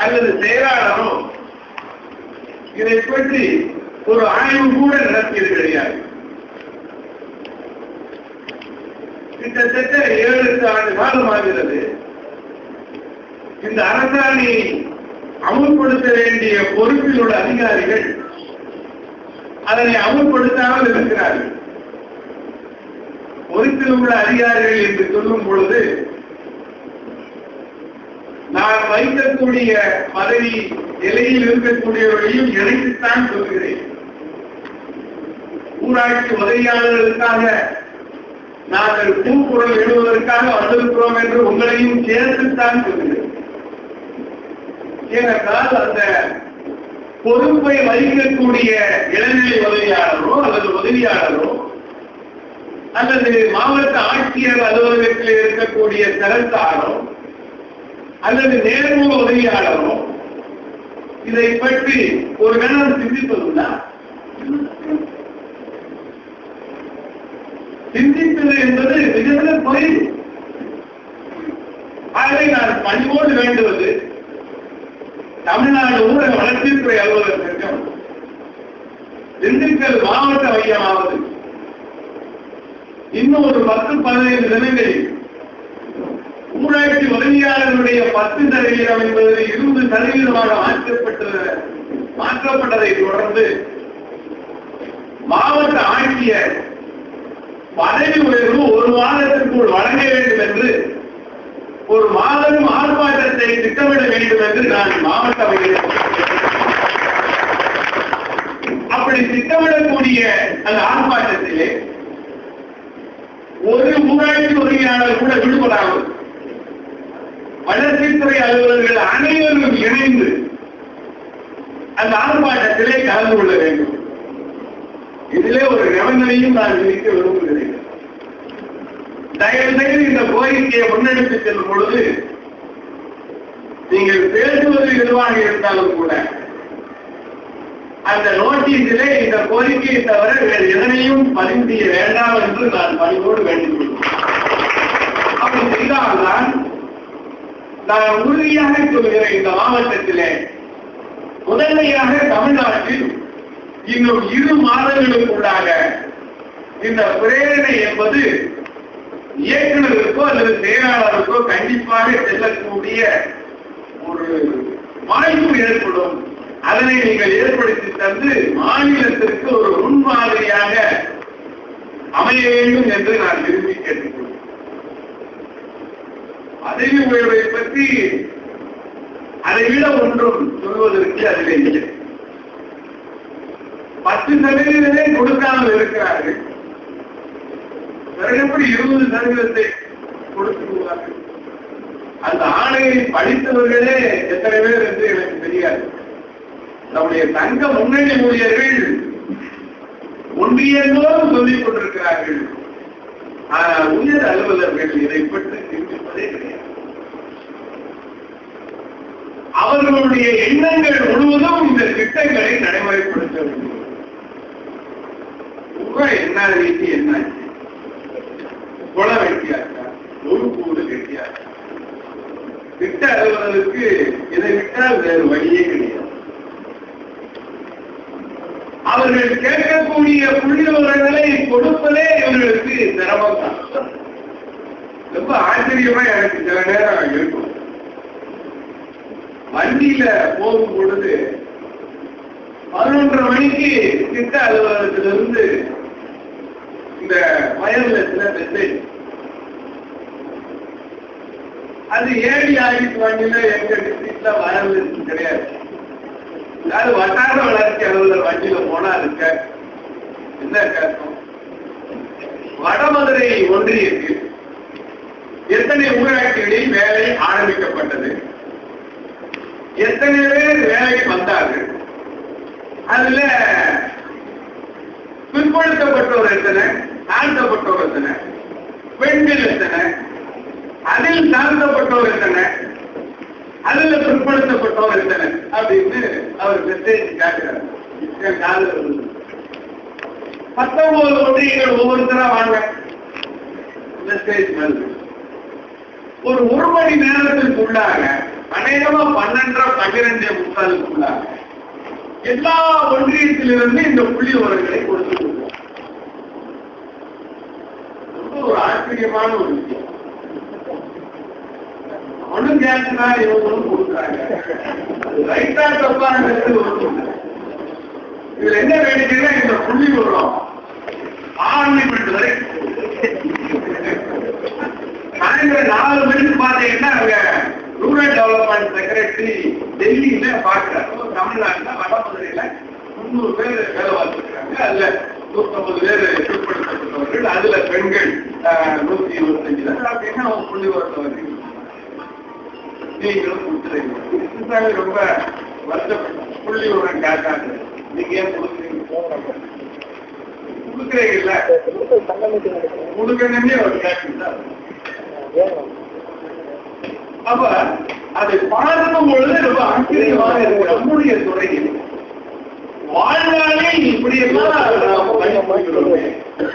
அல்லது செயலாளரோ இதை பற்றி ஒரு ஆய்வு கூட நடத்தியது கிடையாது கிட்டத்தட்ட ஏழு எட்டு ஆண்டு காலம் ஆகிறது இந்த அரசாணையை அமுல்படுத்த வேண்டிய பொறுப்பில் உள்ள அதிகாரிகள் அதனை அமுல்படுத்தாமல் இருக்கிறார்கள் பொறுப்பில் உள்ள அதிகாரிகள் என்று சொல்லும் பொழுது நான் வைக்கக்கூடிய பதவி நிலையில் இருக்கக்கூடியவர்களையும் இணைத்துத்தான் சொல்கிறேன் ஊராட்சி உதவியாளர்களுக்காக நாங்கள் பூக்குரல் எழுவதற்காக வந்திருக்கிறோம் என்று உங்களையும் சேர்த்துத்தான் சொல்கிறேன் ஏனென்றால் அந்த பொறுப்பை வகிக்கக்கூடிய இளநிலை உதவியாளரோ அல்லது உதவியாளரோ அல்லது மாவட்ட ஆட்சியர் அலுவலகத்தில் இருக்கக்கூடிய தரத்தாரோ அல்லது நேர்முக உதவியாளரோ இதை பற்றி ஒரு கணம் சிந்திப்பதுண்டா சிந்திப்பது என்பது மிகுந்த குறைவு ஆகவே நான் பணிவோடு வேண்டுவது தமிழ்நாடு ஊரக வளர்ச்சித்துறை அலுவலகத்திற்கும் திண்டுக்கல் மாவட்ட மையமாவது இன்னும் ஒரு பத்து பதினைந்து தினங்களில் ஊராட்சி உதவியாளர்களுடைய பத்து சதவீதம் என்பது இருபது சதவீதமாக மாற்றப்பட்டது மாற்றப்பட்டதை தொடர்ந்து மாவட்ட ஆட்சியர் பதவி உயர்வு ஒரு மாதத்திற்குள் வழங்க வேண்டும் என்று ஒரு மாதம் ஆர்ப்பாட்டத்தை திட்டமிட வேண்டும் என்று நான் மாவட்ட அமைச்சர் அப்படி திட்டமிடக்கூடிய அந்த ஆர்ப்பாட்டத்திலே ஒரு ஊராட்சி உதவியாளர் கூட விடுபடாமல் வளர்ச்சித்துறை அலுவலர்கள் அனைவரும் இணைந்து அந்த ஆர்ப்பாட்டத்திலே கலந்து கொள்ள வேண்டும் இதிலே ஒரு நிபந்தனையும் நான் விதிக்க விரும்புகிறேன் தயவு செய்து இந்த கோரிக்கையை முன்னெடுத்து செல்லும் பொழுது நீங்கள் பேசுவது எதுவாக இருந்தாலும் கூட அந்த நோட்டீஸிலே இந்த கோரிக்கையை தவிர வேறு எதனையும் பதிவு செய்ய வேண்டாம் என்று நான் பணிவோடு வேண்டிக் அப்படி செய்தால்தான் நான் உறுதியாக சொல்கிறேன் இந்த மாவட்டத்திலே முதன்மையாக தமிழ்நாட்டில் இன்னும் இரு மாதங்களுக்குள்ளாக இந்த பிரேரணை என்பது இயக்குநருக்கோ அல்லது செயலாளருக்கோ கண்டிப்பாக செல்லக்கூடிய ஒரு வாய்ப்பு ஏற்படும் அதனை நீங்கள் ஏற்படுத்தி தந்து மாநிலத்திற்கு ஒரு முன்மாதிரியாக அமைய வேண்டும் என்று நான் விரும்பி கேட்டுக்கொள்கிறேன் பதவி உயர்வை பற்றி அதை விட ஒன்றும் சொல்வதற்கு அதில் இல்லை பத்து சதவீதமே கொடுக்காமல் இருக்கிறார்கள் பிறகு எப்படி இருபது சதவீதத்தை கொடுத்துருவார்கள் அந்த ஆணையை படித்தவர்களே எத்தனை பேர் என்று எனக்கு தெரியாது நம்முடைய தங்க முன்னணி ஊழியர்கள் ஒன்றியங்களோடு சொல்லிக் கொண்டிருக்கிறார்கள் ஆனால் உயர் அலுவலர்கள் இதை பற்றி சிந்திப்பதே கிடையாது அவர்களுடைய எண்ணங்கள் முழுவதும் இந்த திட்டங்களை நடைமுறைப்படுத்த வேண்டும் உங்க என்ன ரீதி என்ன குள வெட்டியாச்சா ஒரு கூடு கட்டியாச்சா திட்ட அலுவலருக்கு இதை விட்டால் வேறு வழியே கிடையாது அவர்கள் கேட்கக்கூடிய புள்ளி விவரங்களை கொடுப்பதே இவர்களுக்கு சிரமம் தான் ரொம்ப ஆச்சரியமா எனக்கு சில நேரம் இருக்கும் வண்டியில போகும் பொழுது பதினொன்றரை மணிக்கு திட்ட அலுவலகத்திலிருந்து இந்த வயர்லெஸ்ல மெசேஜ் அது ஏடி ஆகிட்டு வண்டியில எங்க டிஸ்ட்ரிக்ட்ல வயர்லெஸ் கிடையாது அது வட்டார வளர்ச்சி அலுவலர் வண்டியில போனா இருக்க என்ன கேட்கும் வடமதுரை ஒன்றியத்தில் எத்தனை ஊராட்சிகளில் வேலை ஆரம்பிக்கப்பட்டது எத்தனை பேர் வேலைக்கு வந்தார்கள் அதுல பிற்படுத்தப்பட்டோர் எத்தனை தாழ்த்தப்பட்டோர் எத்தனை பெண்கள் எத்தனை அதில் தாழ்த்தப்பட்டோர் எத்தனை அதுல பிற்படுத்தப்பட்டோர் எத்தனை அப்படின்னு அவர் மெசேஜ் கேட்கிறார் என் காதுல விழுது. பத்தொன்பது ஒன்றியங்கள் ஒவ்வொருத்தரா வாங்க மெசேஜ் வருது ஒரு ஒரு மணி நேரத்திற்குள்ளாக அனைத்து அநேகமா பன்னெண்டரை பன்னிரெண்டே முக்காலுக்குள்ளாக எல்லா ஒன்றியத்திலிருந்து இந்த புள்ளி விவரங்களை கொடுத்து ரொம்ப ஒரு ஆச்சரியமான ஒரு விஷயம் ஒண்ணும் கேட்டுனா இவங்களும் கொடுக்குறாங்க ரைட்டா தப்பாங்கிறது ஒரு இதுல என்ன வேண்டியதுன்னா இந்த புள்ளி விவரம் ஆர்னிமெண்ட் வரை சாயந்தரம் நாலு மணிக்கு பாத்தீங்கன்னா அங்க ரூரல் டெவலப்மெண்ட் செக்ரட்டரி டெல்லியில பாக்குறாரு தமிழ்நாட்டுல வடமதுரையில முன்னூறு பேர் வேலை பார்த்துருக்காங்க அதுல நூத்தம்பது பேர் பிற்படுத்தப்பட்டவர்கள் அதுல பெண்கள் ஆஹ், நூத்தி இருபத்தஞ்சு பேர் அப்படின்னா அவங்க புள்ளி வரத்தை வந்து நீங்களும் கொடுத்துறீங்க இதுதாங்க ரொம்ப வருத்தப்பட்ட புள்ளி உரம் கேட்டாங்க நீங்க ஏன் கொடுக்குறீங்க கொடுக்குறீங்கல்ல கொடுக்கணுமே ஒரு கேட்டு அப்ப அதை பார்க்கும் பொழுது ரொம்ப ஆச்சரியமாக இருக்கு நம்முடைய துறையில் வாழ்நாளே இப்படி எல்லாம் நாம் பயன்படுகிறோமே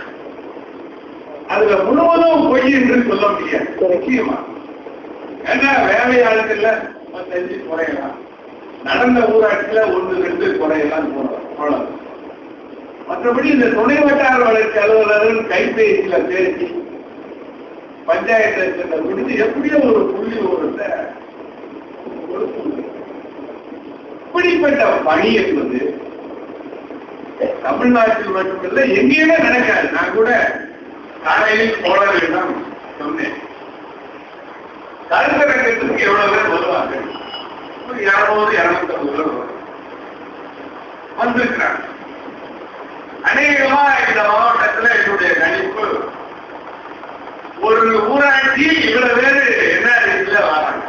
அதுல முழுவதும் பொய் என்று சொல்ல முடியாது நிச்சயமா ஏன்னா வேலையாளர்கள்ல பத்தஞ்சு குறையலாம் நடந்த ஊராட்சியில ஒன்று ரெண்டு குறையலாம் போறோம் அவ்வளவு மற்றபடி இந்த துணை வட்டார வளர்ச்சி அலுவலர்கள் கைபேசியில பேசி பஞ்சாயத்து முடிஞ்சு எப்படியோ ஒரு புள்ளி ஓரத்தை இப்படிப்பட்ட பணி என்பது தமிழ்நாட்டில் மட்டுமல்ல எங்கேயுமே நடக்காது நான் கூட காலையில் தோழர்களிடம் சொன்னேன் கருத்தரங்கத்துக்கு எவ்வளவு பேர் வருவாங்க ஒரு இருநூறு இருநூத்தி ஐம்பது பேர் வருவாங்க வந்திருக்கிறாங்க அநேகமா இந்த மாவட்டத்துல என்னுடைய கணிப்பு ஒரு ஊராட்சி இவ்வளவு பேரு என்ன இதுல வராங்க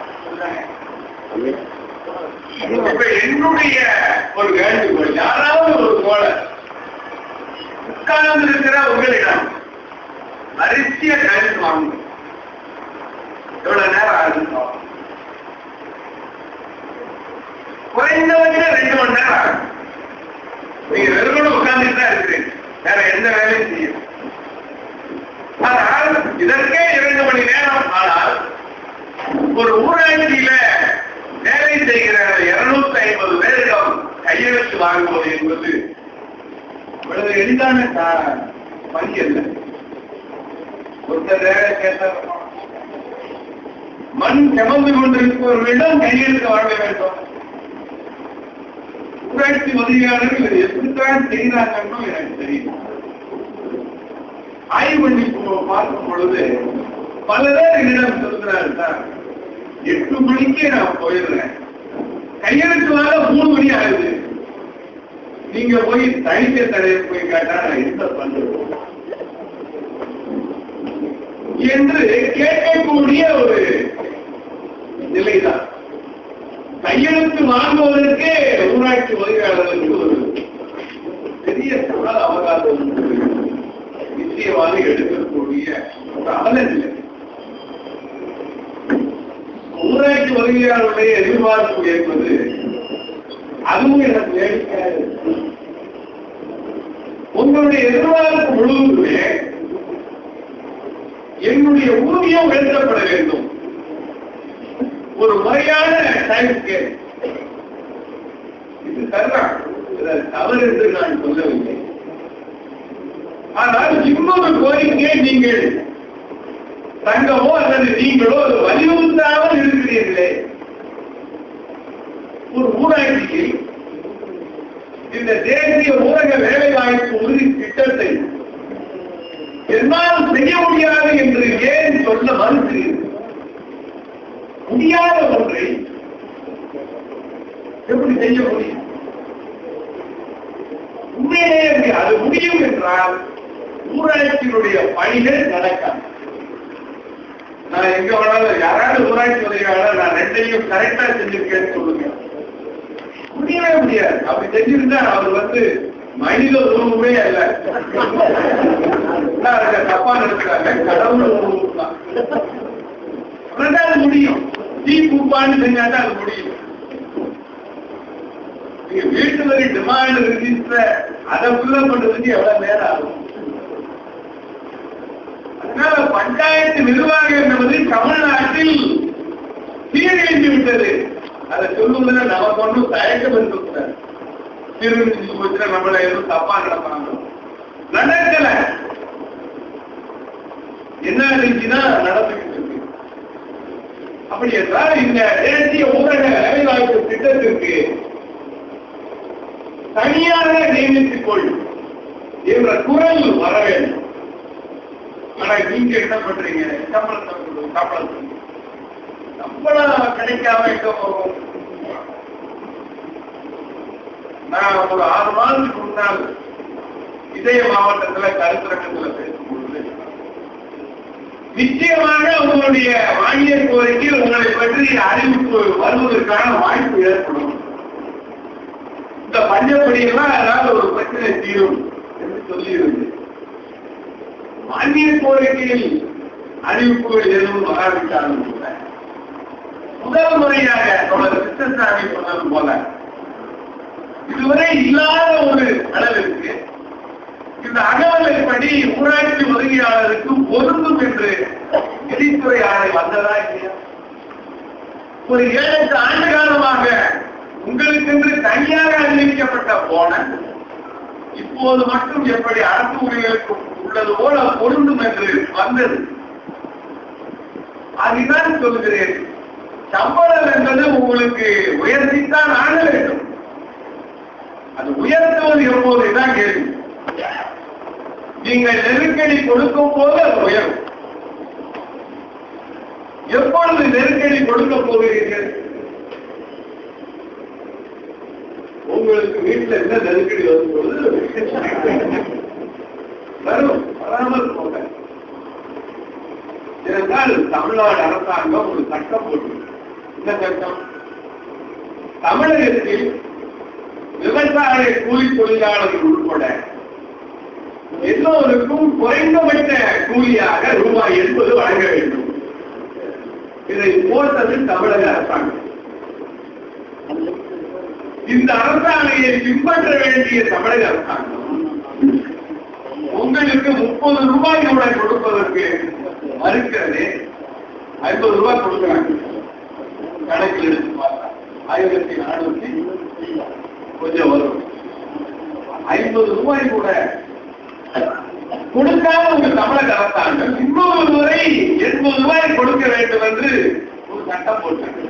இப்ப என்னுடைய ஒரு வேண்டுகோள் யாராவது ஒரு தோழர் உட்கார்ந்து இருக்கிற உங்களிடம் அரிசிய கருத்து வாங்க எவ்வளவு நேரம் ஆகுது குறைந்தவங்க ரெண்டு மணி நேரம் ஆகும் நீங்க வெறுமனே உட்கார்ந்துட்டு தான் இருக்கிறீங்க வேற எந்த வேலையும் செய்யும் ஆனால் இதற்கே இரண்டு மணி நேரம் ஆனால் ஒரு ஊராட்சியில வேலை செய்கிற இருநூத்தி ஐம்பது பேரிடம் கையெழுத்து வாங்குவது என்பது இவ்வளவு எளிதான கா- பணி அல்ல ஒருத்தர் வேலை கேட்ட மண் சுமந்து கொண்டிருப்பவர்களிடம் கையெழுத்து வாங்க வேண்டும் ஊராட்சி உதவியாளர்கள் இதை எப்படித்தான் செய்கிறாங்கன்னு எனக்கு தெரியும் ஆய்வு பண்ணி போ- பார்க்கும் பொழுது பல பேர் என்னிடம் சொல்கிறார் சார் எட்டு மணிக்கே நான் போயிடுறேன் கையெழுத்து வாங்க மூணு மணி ஆகுது நீங்க போய் தனிக்க தடையை போய் கேட்டா நான் என்ன பண்றது என்று கேட்கக்கூடிய ஒரு நிலைதான் கையெழுத்து வாங்குவதற்கே ஊராட்சி உதவியாளர்களுக்கு ஒரு பெரிய கால அவகாசம் நிச்சயமாக எடுக்கக்கூடிய ஒரு அவலநிலை ஊராட்சி உதவியாளருடைய எதிர்பார்ப்பு என்பது அதுவும் எனக்கு வேடிக்கையாக இருக்கு. உங்களுடைய எதிர்பார்ப்பு முழுவதுமே என்னுடைய ஊதியம் உயர்த்தப்பட வேண்டும் ஒரு முறையான டைம் ஸ்கேல் இது சரிதான் இது தவறு என்று நான் சொல்லவில்லை ஆனால் இன்னொரு கோரிக்கையை நீங்கள் சங்கமோ அல்லது நீங்களோ அது வலியுறுத்தாமல் இருக்கிறீர்களே ஒரு ஊராட்சியில் இந்த தேசிய ஊரக வேலைவாய்ப்பு உறுதி திட்டத்தை என்னால் செய்ய முடியாது என்று ஏன் சொல்ல மறுக்கிறீர்கள் முடியாத ஒன்றை எப்படி செய்ய முடியும் உண்மையிலேயே முடியாது. அது முடியும் என்றால் ஊராட்சியினுடைய பணிகள் நடக்காது நான் எங்க வேணாலும் யாராவது ஊராட்சி உதவியாளர் நான் ரெண்டையும் கரெக்டா செஞ்சிருக்கேன்னு சொல்லுங்க முடியவே முடியாது அப்படி செஞ்சிருந்தா அவர் வந்து மனித உருவமே அல்ல என்ன அதுக்கு தப்பா நடக்கிறாங்க கடவுள் உருவம் தான் அப்படின்னா அது முடியும் தீ பூப்பான்னு செஞ்சாதான் அது முடியும் நீங்க வீட்டு வரி டிமாண்ட் ரிஜிஸ்டர் அதை ஃபுல்லா பண்றதுக்கு எவ்வளவு நேரம் ஆகும் அதனால பஞ்சாயத்து நிர்வாகம் என்பது தமிழ்நாட்டில் சீரழிந்து விட்டது அதை சொல்லுவதுல நமக்கு ஒன்றும் தயக்கம் இருக்கக்கூடாது திருச்சி போச்சுன்னா நம்மள எதுவும் தப்பா நடப்பாங்க நடக்கல என்ன இருந்துச்சுன்னா நடந்துகிட்டு இருக்கு அப்படி என்றால் இந்த தேசிய ஊரக வேலைவாய்ப்பு திட்டத்திற்கு தனியாக நியமித்துக் கொள்ளும் என்ற குரல் வர வேண்டும் ஆனா நீங்க என்ன பண்றீங்க சம்பளத்தை கொடு, சம்பளத்தை கொடு. சம்பளம் கிடைக்காம எங்க போகும் நான் ஒரு ஆறு மாதத்துக்கு முன்னால் இதய மாவட்டத்துல கருத்தரங்கத்துல பேசும்பொழுது நிச்சயமாக உங்களுடைய மானிய கோரிக்கை உங்களை பற்றி அறிவிப்பு வருவதற்கான வாய்ப்பு ஏற்படும் இந்த பஞ்சப்படி எல்லாம் ஏதாவது ஒரு பிரச்சனை தீரும் என்று சொல்லியிருந்து மானிய கோரிக்கையில் அறிவிப்புகள் எதுவும் வராவிட்டாலும் கூட முதல் முறையாக தொடர் கிருஷ்ணசாமி சொன்னது போல இதுவரை இல்லாத ஒரு அளவிற்கு இந்த அகவலைப்படி ஊராட்சி உதவியாளருக்கு பொருந்தும் என்று நிதித்துறை ஆணை வந்ததா இல்லையா ஒரு ஏழு எட்டு ஆண்டு காலமாக உங்களுக்கென்று தனியாக அறிவிக்கப்பட்ட போன இப்போது மட்டும் எப்படி அரசு ஊழியர்களுக்கு உள்ளது போல பொருந்தும் என்று வந்தது அதுதான் சொல்கிறேன் சம்பளம் என்பது உங்களுக்கு உயர்த்தித்தான் ஆக வேண்டும் அது உயர்த்துவது எப்போது தான் கேள்வி நீங்கள் நெருக்கடி கொடுக்கும் போது அது உயரும் எப்பொழுது நெருக்கடி கொடுக்க போகிறீர்கள் உங்களுக்கு வீட்டுல என்ன நெருக்கடி வரும் பொழுது வரும் வராமல் போக இருந்தால் தமிழ்நாடு அரசாங்கம் ஒரு சட்டம் போட்டு இந்த சட்டம் தமிழகத்தில் விவசாய கூலி தொழிலாளர்கள் உட்பட எல்லோருக்கும் குறைந்தபட்ச கூலியாக ரூபாய் எண்பது வழங்க வேண்டும் இதை போட்டது தமிழக அரசாங்கம் இந்த அரசாணையை பின்பற்ற வேண்டிய தமிழக அரசாங்கம் உங்களுக்கு முப்பது ரூபாய் கூட கொடுப்பதற்கு மறுக்கிறது ஐம்பது ரூபாய் கொடுக்கிறாங்க கணக்கில் எடுத்து பார்த்தா ஆயிரத்தி நானூத்தி கொஞ்சம் வரும் ஐம்பது ரூபாய் கூட கொடுக்காம உங்க தமிழக அரசாங்கம் இன்னொரு முறை எண்பது ரூபாய் கொடுக்க வேண்டும் என்று ஒரு சட்டம் போட்டாங்க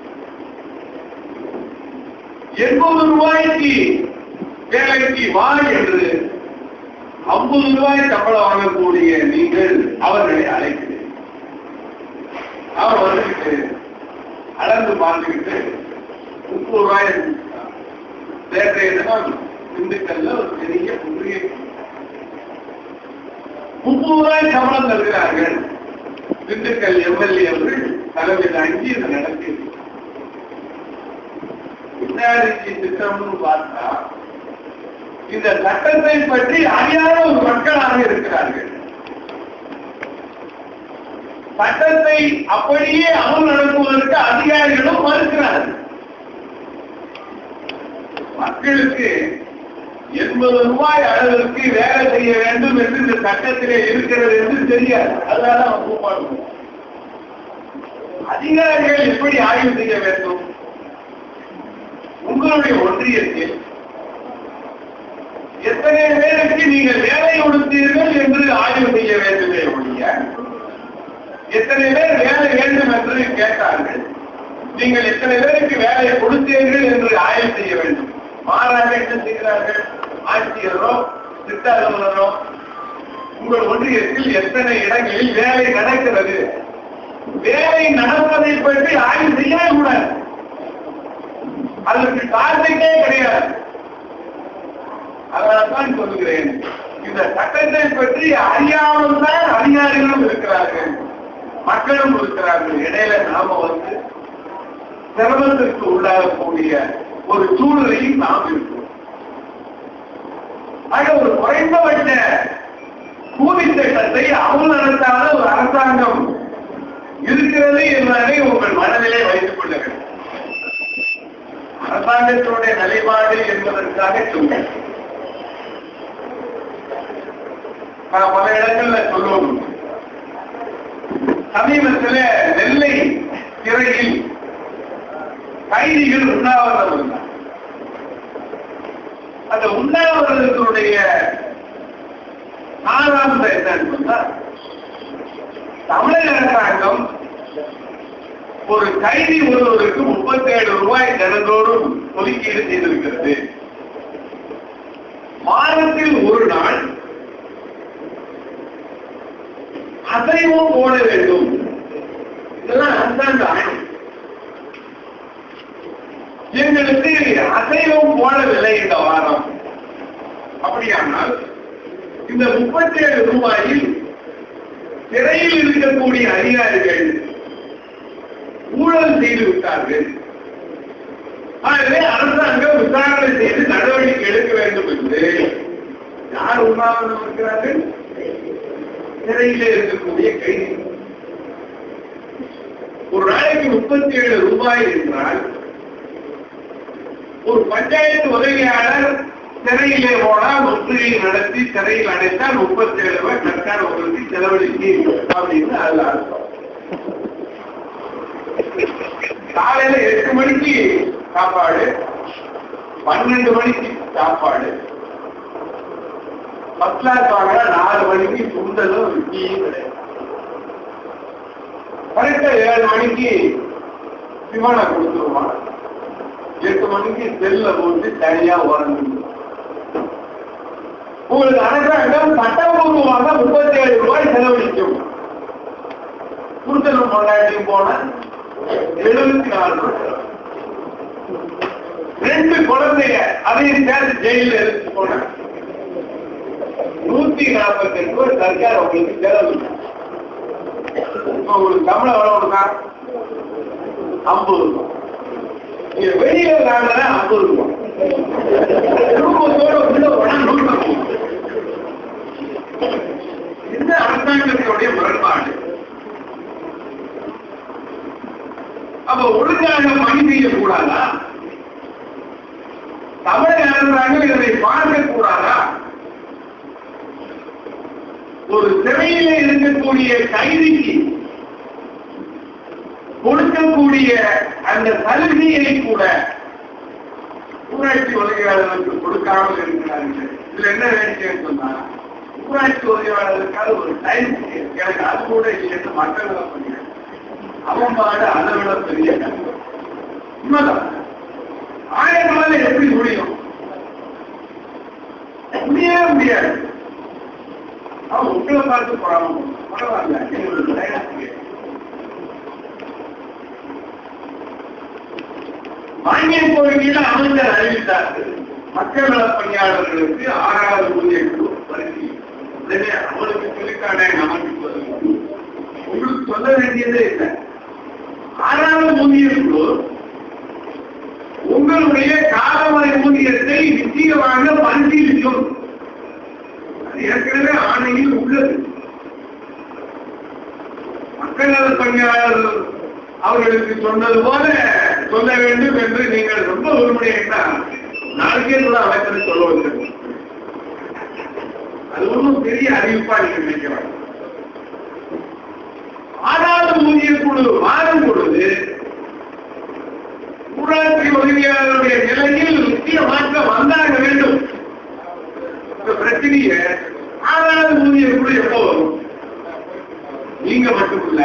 எண்பது ரூபாய்க்கு வேலைக்கு வா என்று ஐம்பது ரூபாய் சம்பளம் வாங்கக்கூடிய நீங்கள் அவர்களை அழைக்கிறீர்கள் அவர் வந்துட்டு அளந்து பார்த்துக்கிட்டு முப்பது ரூபாய் நேற்றைய தினம் திண்டுக்கல்ல ஒரு பெரிய புதிய முப்பது ரூபாய் சம்பளம் தருகிறார்கள் திண்டுக்கல் எம்எல்ஏ அவர்கள் தலைமையில் அஞ்சு இதை நடத்தி பின்னாடி திட்டம்னு பார்த்தா இந்த சட்டத்தை பற்றி அறியாத ஒரு மக்களாக இருக்கிறார்கள் சட்டத்தை அப்படியே அமல் நடத்துவதற்கு அதிகாரிகளும் மறுக்கிறார்கள் மக்களுக்கு எண்பது ரூபாய் அளவிற்கு வேலை செய்ய வேண்டும் என்று இந்த சட்டத்திலே இருக்கிறது என்று தெரியாது அதனால அவன் கூப்பாடுவோம் அதிகாரிகள் எப்படி ஆய்வு செய்ய வேண்டும் உங்களுடைய ஒன்றியத்தில் எத்தனை பேருக்கு நீங்கள் வேலை கொடுத்தீர்கள் என்று ஆய்வு செய்ய வேண்டுமே ஒழிய எத்தனை பேர் வேலை வேண்டும் என்று கேட்டார்கள் நீங்கள் எத்தனை பேருக்கு வேலை கொடுத்தீர்கள் என்று ஆய்வு செய்ய வேண்டும் மாறாக என்ன செய்கிறார்கள் ஆட்சியரோ திட்ட அலுவலரோ உங்கள் ஒன்றியத்தில் எத்தனை இடங்களில் வேலை நடக்கிறது வேலை நடப்பதை பற்றி ஆய்வு செய்யவே கூடாது அதற்கு காரணமே கிடையாது அதனால்தான் சொல்லுகிறேன் இந்த சட்டத்தை பற்றி அறியாமல் தான் அதிகாரிகளும் இருக்கிறார்கள் மக்களும் இருக்கிறார்கள் இடையில நாம வந்து சிரமத்திற்கு உள்ளாகக்கூடிய ஒரு சூழ்நிலையும் நாம் இருக்கிறோம் ஆக ஒரு குறைந்தபட்ச கூலி திட்டத்தை அமல் நடத்தாத ஒரு அரசாங்கம் இருக்கிறது என்பதை உங்கள் மனதிலே வைத்துக் கொள்ள வேண்டும் அரசாங்கத்தினுடைய நிலைப்பாடு என்பதற்காக சொல்றேன் நான் பல இடங்கள்ல சொல்லுவோம் சமீபத்தில் நெல்லை திரையில் கைதிகள் உண்ணாவிரதம் இருந்தார் அந்த உண்ணாவிரதத்தினுடைய சாராம்சம் என்னன்னு சொன்னா தமிழக அரசாங்கம் ஒரு கைதி ஒருவருக்கு முப்பத்தேழு ரூபாய் தினந்தோறும் ஒதுக்கீடு செய்திருக்கிறது மாதத்தில் ஒரு நாள் அசைவம் போட வேண்டும் இதெல்லாம் அரசாங்க ஆணை எங்களுக்கு அசைவம் போடவில்லை இந்த வாரம் அப்படியானால் இந்த முப்பத்தேழு ரூபாயில் சிறையில் இருக்கக்கூடிய அதிகாரிகள் ஊழல் செய்து விட்டார்கள் ஆகவே அரசாங்கம் விசாரணை செய்து நடவடிக்கை எடுக்க வேண்டும் என்று யார் உண்ணாவிரதம் இருக்கிறார்கள் சிறையிலே இருக்கக்கூடிய கைதி ஒரு நாளைக்கு முப்பத்தி ஏழு ரூபாய் என்றால் ஒரு பஞ்சாயத்து உதவியாளர் சிறையிலே போனால் முற்றுகை நடத்தி சிறையில் அடைத்தால் முப்பத்தி ஏழு ரூபாய் சர்க்கார் உங்களுக்கு செலவழிக்கு அப்படின்னு அதுல அர்த்தம் காலையில எட்டு மணிக்கு சாப்பாடு பன்னெண்டு மணிக்கு சாப்பாடு ஃபர்ஸ்ட் கிளாஸ் வாங்கினா நாலு மணிக்கு சுண்டலும் டீயும் கிடையாது கரெக்டா ஏழு மணிக்கு விமானம் கொடுத்துருவான் எட்டு மணிக்கு செல்ல போட்டு தனியா உறங்கு உங்களுக்கு அரசாங்கம் சட்டபூர்வமாக முப்பத்தி ஏழு ரூபாய் செலவழிக்கும் குருத்தனம் கொண்டாட்டியும் போன எழுபத்தி நாலு ரூபாய் ரெண்டு குழந்தைங்க அதையும் சேர்த்து ஜெயில எடுத்து போன நூத்தி நாற்பத்தி எட்டு ரூபாய் சர்க்கார் உங்களுக்கு செலவு இப்ப உங்களுக்கு சம்பளம் எவ்வளவு கொடுத்தா ஐம்பது ரூபாய் நீங்க வெளியில வாங்கினா ஐம்பது ரூபாய் குடும்பத்தோட உள்ள போனா நூத்தி ஐம்பது ரூபாய். இந்த அரசாங்கத்தினுடைய முரண்பாடு அப்ப ஒழுங்காக பணி செய்யக்கூடாதா தமிழக அரசாங்கம் இதனை பார்க்க கூடாதா ஒரு சிறையில இருக்கக்கூடிய கைதிக்கு கொடுக்கக்கூடிய அந்த சலுகையை கூட ஊராட்சி உதவியாளர்களுக்கு கொடுக்காமல் இருக்கிறார்கள் இதுல என்ன வேண்டியன்னு சொன்னா ஊராட்சி உதவியாளர்களுக்காக ஒரு டைம் எனக்கு அது கூட இல்லைன்னு மக்கள் பண்ணுங்க அவன் பாடு அதை விட பெரிய கஷ்டம். உண்மைதான் ஆயிரம் நாள் எப்படி முடியும் முடியவே முடியாது அவன் உங்களை பார்த்து போறாம பரவாயில்ல எங்களுக்கு தயாரிக்கு மானிய கோரிக்கையில அமைச்சர் அறிவித்தார்கள் மக்கள் நல பணியாளர்களுக்கு ஆறாவது ஊதிய குழு பரிசீலனை உடனே அவனுக்கு சொல்லிக்கானே நமக்கு சொல்லுங்க உங்களுக்கு சொல்ல வேண்டியதே இல்லை ஆறாவது ஊதிய குழு உங்களுடைய காலவரை ஊதியத்தை நிச்சயமாக பரிசீலிக்கும் அது ஏற்கனவே ஆணையில் உள்ளது மக்கள் நல பணியாளர் அவர்களுக்கு சொன்னது போல சொல்ல வேண்டும் என்று நீங்கள் ரொம்ப விரும்புகிறீங்கன்னா நாளைக்கே கூட அமைச்சரை சொல்ல வச்சிருக்கோம் அது ஒன்றும் பெரிய அறிவிப்பா நீங்க நினைக்கிறாங்க ஆறாவது ஊதிய குழு மாறும் பொழுது ஊராட்சி உதவியாளருடைய நிலையில் முக்கிய மாற்றம் வந்தாக வேண்டும் இந்த பிரச்சனைய ஆறாவது ஊதிய குழு எப்போ வரும் நீங்க மட்டுமில்ல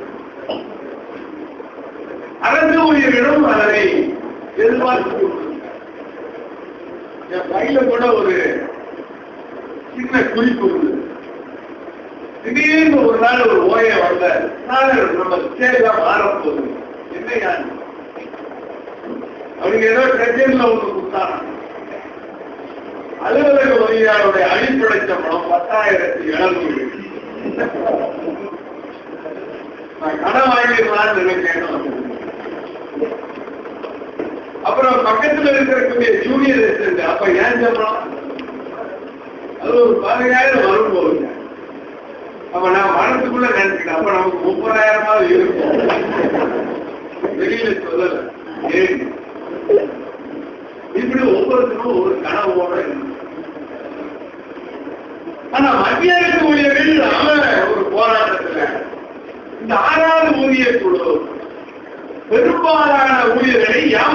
அரசு ஊழியர்களும் அதனை எதிர்பார்த்து கொண்டிருக்கிறார். என் கையில கூட ஒரு சின்ன குறிப்பு இருந்தது திடீர்னு ஒரு நாள் ஒரு ஓய வந்த நாள் நம்ம ஸ்டேஜா மாறப்போகுது என்னையா அவனுக்கு ஏதோ டென்ஷன்ல ஒன்று கொடுத்தாங்க அலுவலக உதவியாளருடைய அடிப்படை சம்பளம் பத்தாயிரத்தி எழுநூறு நான் கடன் வாங்கிடலாம்னு நினைச்சேன் அப்புறம் பக்கத்துல இருக்கக்கூடிய ஜூனியர் ரெசிடென்ட் அப்ப ஏன் சம்பளம் அது ஒரு பதினாயிரம் வரும் போகுங்க அப்ப நான் மனசுக்குள்ள நினைச்சுட்டேன் அப்ப நமக்கு முப்பதாயிரமாவது இருக்கும் வெளியில சொல்லல ஏன் இப்படி ஒவ்வொருத்தரும் ஒரு கனவோட இருக்கு ஆனா மத்திய அரசு ஊழியர்கள் அவன் ஒரு போராட்டத்துல இந்த ஆறாவது ஊதிய குழு பெரும்பாலான ஊழியர்களை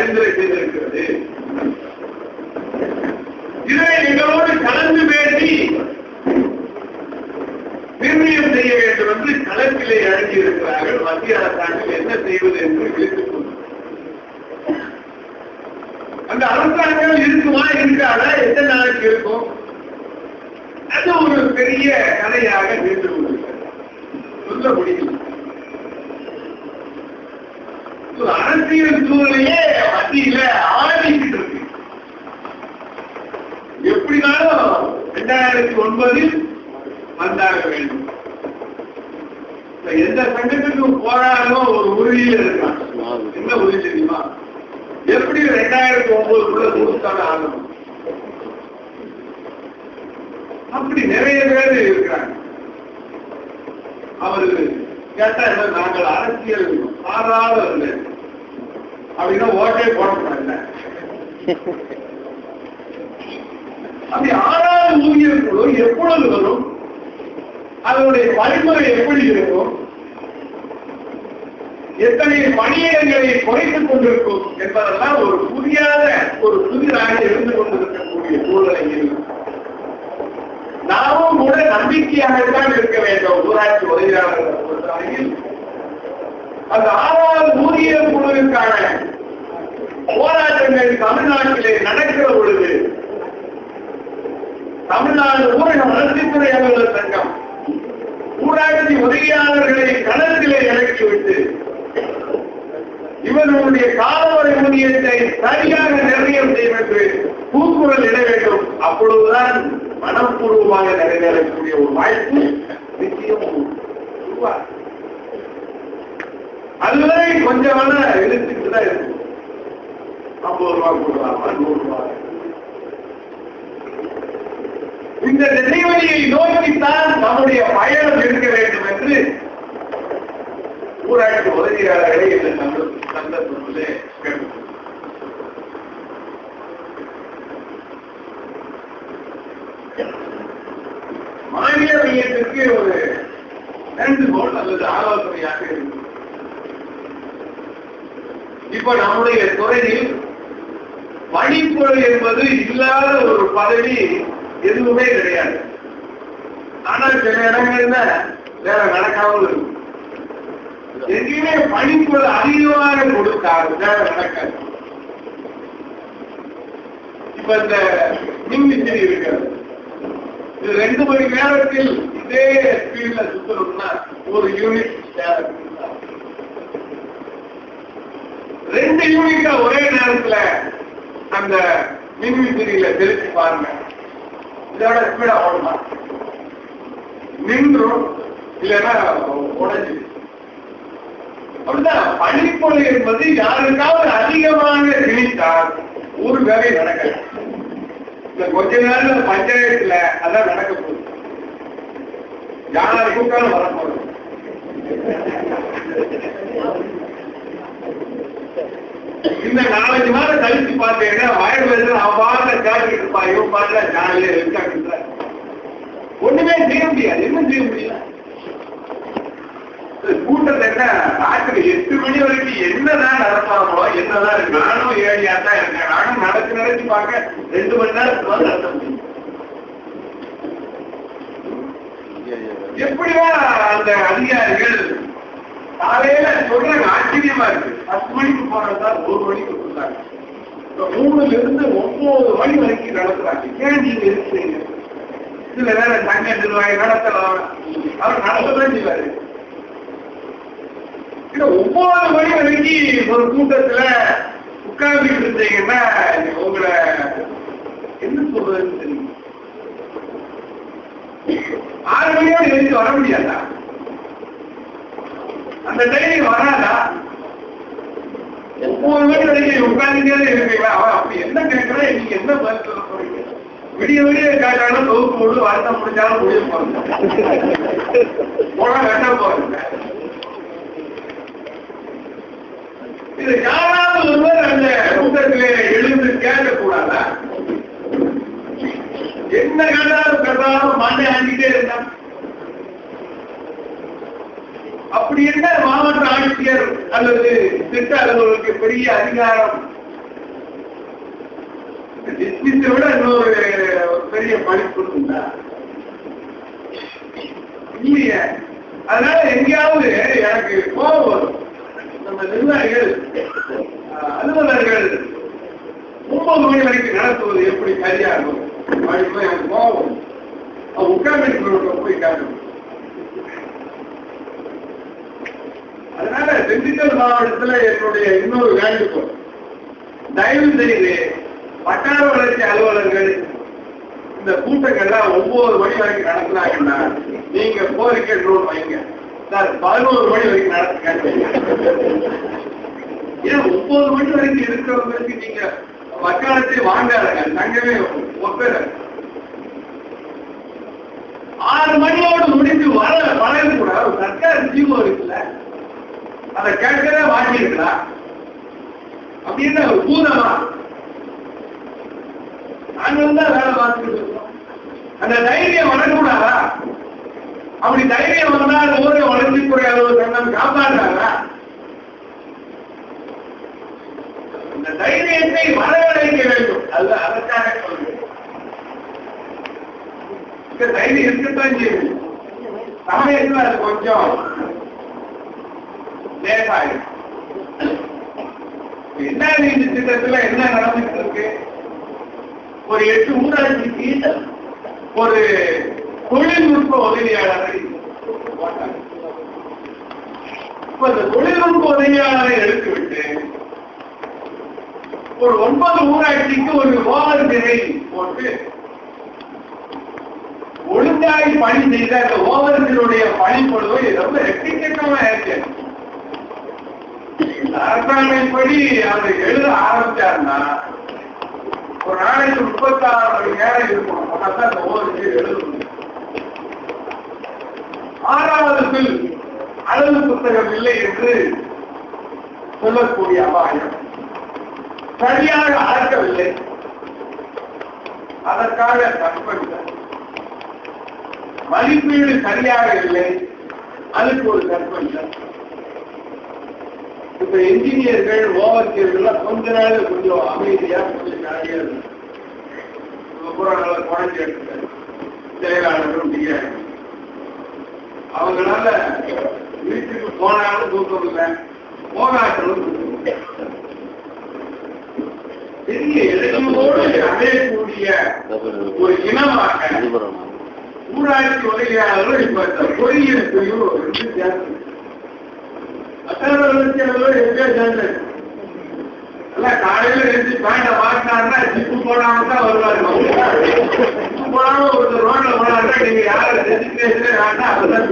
பரிந்துரை செய்திருக்கிறது இதை எங்களோடு கலந்து பேசி நிர்ணயம் செய்ய வேண்டும் என்று களத்திலே இறங்கி இருக்கிறார்கள் மத்திய அரசாங்கம் என்ன செய்வது என்று விழித்துக் கொண்டு அந்த அரசாங்கம் இருக்குமா இருக்காதா எத்தனை நாளைக்கு இருக்கும் அது ஒரு பெரிய கதையாக நின்று கொண்டிருக்கிறது சொல்ல முடியும் ஒரு அரசியல் சூழலையே மத்தியில ஆரம்பிக்கிட்டு இருக்கு எப்படினாலும் இரண்டாயிரத்தி ஒன்பதில் வந்தாக வேண்டும் இப்ப எந்த சங்கத்துக்கும் போராடணும் ஒரு உறுதியில இருக்கான் என்ன உறுதி தெரியுமா எப்படி ரெண்டாயிரத்தி ஒன்பதுக்குள்ள கொடுத்தாலும் ஆகணும் அப்படி நிறைய பேர் இருக்கிறாங்க அவரு கேட்டா என்ன, நாங்கள் அரசியல் சாராதவர்கள் அப்படின்னா ஓட்டே போடக்கூடாது அப்படி ஆறாவது ஊதியர் குழு எப்பொழுது வரும் அதனுடைய வழிமுறை எப்படி இருக்கும் எத்தனை பணியிடங்களை குறைத்துக் கொண்டிருக்கும் என்பதெல்லாம் ஒரு புரியாத ஒரு புதிதாக இருந்து கொண்டிருக்கக்கூடிய சூழ்நிலையில் நாமும் கூட நம்பிக்கையாகத்தான் இருக்க வேண்டும் ஊராட்சி உதவியாளர்கள் பொறுத்தவரையில் அந்த ஆறாவது ஊதியர் குழுவிற்கான போராட்டங்கள் தமிழ்நாட்டிலே நடக்கிற பொழுது தமிழ்நாடு ஊரக வளர்ச்சித்துறை அலுவலர் சங்கம் ஊராட்சி உதவியாளர்களை களத்திலே இறக்கிவிட்டு இவர்களுடைய காலவரை ஊதியத்தை சரியாக நிர்ணயம் செய்யும் என்று கூக்குரல் இட வேண்டும் அப்பொழுதுதான் மனப்பூர்வமாக நிறைவேறக்கூடிய ஒரு வாய்ப்பு நிச்சயம் உருவாகும் அதுவரை கொஞ்சம் வேணா இழுத்துட்டு தான் இருக்கும் ஐம்பது ரூபாய் கொடுக்கலாமா நூறு ரூபாய் இந்த திசைவழியை நோக்கித்தான் நம்முடைய பயணம் இருக்க வேண்டும் என்று ஊராட்சி உதவியாளர்களை இந்த சந்த- சந்தர்ப்பத்திலே கேட்டுக்கொள்கிறேன். மாநில மையத்திற்கு ஒரு வேண்டுகோள் அல்லது ஆலோசனையாக இருக்கு இப்ப நம்முடைய துறையில் பணிப்பொருள் என்பது இல்லாத ஒரு பதவி எதுவுமே கிடையாது ஆனா சில இடங்கள்ல வேற நடக்காமல் இருக்கும் எங்கேயுமே பணிப்பொருள் அதிகமாக கொடுக்காது வேற நடக்காது இப்ப இந்த மின்விசிறி இருக்கிறது இது ரெண்டு மணி நேரத்தில் இதே ஸ்பீட்ல சுத்தணும்னா ஒரு யூனிட் தேவை ரெண்டு யூனிட்ட ஒரே நேரத்துல அந்த மின்விசிறியில செலுத்தி பாருங்க இதோட ஸ்பீடா ஓடுமா நின்றும் இல்லைன்னா உடைஞ்சு அப்படிதான் பணிப்பொருள் என்பது யாருக்காவது அதிகமாக திணித்தால் ஒரு வேலை நடக்கல இந்த கொஞ்ச நேரம் பஞ்சாயத்துல அதான் நடக்க போகுது யாரை கூட்டாலும் வரப்போகுது இந்த நாலஞ்சு மாதம் கழிச்சு பார்த்தீங்கன்னா வயல் வந்து அவன் பாட்டுல கேட்டுட்டு இருப்பா இவன் பாட்டுல ஜாலியா இருக்காங்க ஒண்ணுமே செய்ய முடியாது என்ன செய்ய முடியல இந்த கூட்டத்தை என்ன ராத்திரி எட்டு மணி வரைக்கும் என்னதான் நடப்பாங்களோ என்னதான் இருக்கு நானும் ஏழியா தான் இருக்கேன் நானும் நடக்கு நடத்தி பார்க்க ரெண்டு மணி நேரத்துக்கு வந்து நடத்த முடியும் எப்படியா அந்த அதிகாரிகள் காலையில சொல்றாங்க ஆச்சரியமா இருக்கு பத்து மணிக்கு போறதா ஒரு மணிக்கு சொல்றாங்க இப்ப மூணுல இருந்து ஒன்பது மணி வரைக்கும் நடத்துறாங்க ஏன் நீங்க இருக்கிறீங்க இதுல வேற சங்க நிர்வாகி நடத்தலாம் அவர் நடத்ததான் செய்வாரு இல்ல ஒன்பது மணி வரைக்கும் ஒரு கூட்டத்துல உட்கார்ந்துட்டு இருந்தீங்கன்னா உங்களை என்ன சொல்றதுன்னு தெரியும் ஆறு மணியோடு எழுந்து வர முடியாதா அந்த டைம் வராதா ஒவ்வொரு மணி வரைக்கும் உட்கார்ந்துட்டே இருக்கீங்களா அவன் அப்படி என்ன கேட்கறா நீங்க என்ன பதில் சொல்ல போறீங்க விடிய விடிய கேட்டாலும் தொகுப்பு முழு வருத்தம் முடிஞ்சாலும் முடிய போறீங்க போனா வெட்ட போறீங்க இது யாராவது ஒருவர் அந்த கூட்டத்திலே எழுந்து கேட்கக்கூடாதா என்ன கேட்டாலும் கேட்டாலும் மண்டை ஆண்டிட்டே இருந்தான் அப்படி என்ன மாவட்ட ஆட்சியர் அல்லது திட்ட அலுவலருக்கு பெரிய அதிகாரம் டிஸ்மிஸை விட இன்னொரு ஒரு பெரிய படிப்பு இருக்குங்களா இல்லையே அதனால எங்கேயாவது எனக்கு கோபம் வரும் நம்ம நிர்வாகிகள் அஹ், அலுவலர்கள் ஒன்பது மணி வரைக்கும் நடத்துவது எப்படி சரியா இருக்கும் அப்படின்னு எனக்கு கோபம் வரும். அது உட்கார்ந்து போய் காட்டணும் அதனால திண்டுக்கல் மாவட்டத்துல என்னுடைய இன்னொரு வேண்டுகோள் தயவு செய்து வட்டார வளர்ச்சி அலுவலர்கள் இந்த கூட்டங்கள்லாம் ஒன்பது மணி வரைக்கும் நடத்தினாங்கன்னா நீங்க கோரிக்கை நோட் வைங்க சார் பதினோரு மணி வரைக்கும் நடத்துங்க ஏன் ஒன்பது மணி வரைக்கும் இருக்கிறவங்களுக்கு நீங்க வக்காலத்தை வாங்காதுங்க தங்கமே ஒப்பேற ஆறு மணியோடு முடிஞ்சு வர வளர கூட ஒரு சர்க்கார் ஜீவோ இருக்குல்ல அதை கேட்கவே வாங்கிருக்கலாம் அப்படின்னு ஒரு பூதமா நாங்களும் தான் வேலை பார்த்துட்டு இருக்கோம் அந்த தைரியம் வரக்கூடாதா அப்படி தைரியம் வந்தால் ஊரை வளர்ச்சித்துறை அலுவலர் சங்கம் காப்பாற்றாரா இந்த தைரியத்தை வரவழைக்க வேண்டும் அல்ல அதற்காக சொல்கிறேன் இந்த தைரியம் இருக்கத்தான் செய்யும் சமயத்தில் அது கொஞ்சம் லேசாயிடும் என்ன நீதி திட்டத்துல என்ன நடந்துட்டு இருக்கு ஒரு எட்டு ஊராட்சிக்கு ஒரு தொழில்நுட்ப உதவியாளரை போட்டாங்க. இப்ப இந்த தொழில்நுட்ப உதவியாளரை எடுத்துவிட்டு ஒரு ஒன்பது ஊராட்சிக்கு ஒரு ஓவர் திரை போட்டு ஒழுங்காய் பணி செய்த அந்த ஓவர்களுடைய பணிப்பொழுது ரொம்ப எக்கச்சக்கமா இருக்கு அரசாணைப்படி அதை எழுத ஆரம்பிச்சாருன்னா ஒரு நாளைக்கு முப்பத்தாறு மணி நேரம் இருக்கணும் அப்பதான் அந்த ஓவருக்கு எழுத முடியும் ஆறாவது பில் அளவு புத்தகம் இல்லை என்று சொல்லக்கூடிய அபாயம் சரியாக அளக்கவில்லை அதற்காக கற்பழித்தார் மதிப்பீடு சரியாக இல்லை அதுக்கு ஒரு கற்பழித்தார் இப்ப என்ஜினியர்கள் ஓவர்சியர்கள் கொஞ்ச நாள் கொஞ்சம் அமைதியா கொஞ்சம் ஜாலியா இருக்கும் அப்புறம் நல்லா குறைஞ்சி எடுத்துட்டாரு செயலாளர்களும் டிஆர் அவங்களால வீட்டுக்கு போனாலும் தூக்கம் இல்லை போகாட்டாலும் தூக்கம் இல்லை பெரிய எளிமையோடு அடையக்கூடிய ஒரு இனமாக ஊராட்சி உதவியாளர்கள் இப்ப இந்த பொறியியல் பிரிவு ரெண்டு சேர்ந்து அத்தனை எங்கே சேர்ந்து எல்லாம் காலையில எழுந்து பேண்ட மாட்டினாருன்னா ஜிப்பு போடாம தான் வருவாரு ஜிப்பு போடாம ஒரு ரோட்ல போனாருன்னா நீங்க யார ரெஜிஸ்ட்ரேஷனே வேண்டாம் அப்பதான்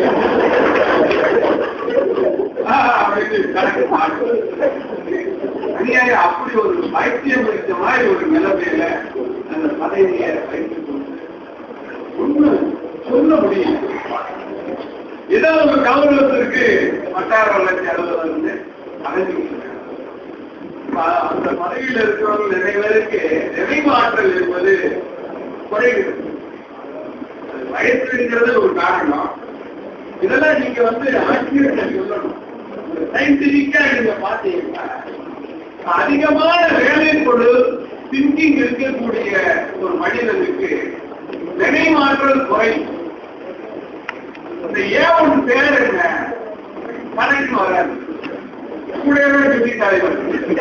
அநியாயம் அப்படி ஒரு பைத்தியம் இருந்த மாதிரி ஒரு நிலைமையில அந்த பதவியை வைத்துக் கொண்டு ஒண்ணும் சொல்ல முடியல ஏதோ ஒரு கௌரவத்திற்கு வட்டார வளர்ச்சி அலுவலர் வந்து அழைச்சிருக்காங்க அந்த பதவியில் இருக்கிறவங்க நிறைய பேருக்கு நினைவாற்றல் என்பது குறைகிறது அது வயசுங்கிறது ஒரு காரணம் இதெல்லாம் நீங்க வந்து ஆட்சியர்கள் சொல்லணும் சயின்டிபிக்கா நீங்க பாத்தீங்கன்னா அதிகமான வேலை கொடு திங்கிங் இருக்கக்கூடிய ஒரு மனிதனுக்கு நினைவாற்றல் குறையும் இந்த ஏன் ஒன்று பேர் என்ன கணக்கு வராது கூடவே சுத்தி தலைவர்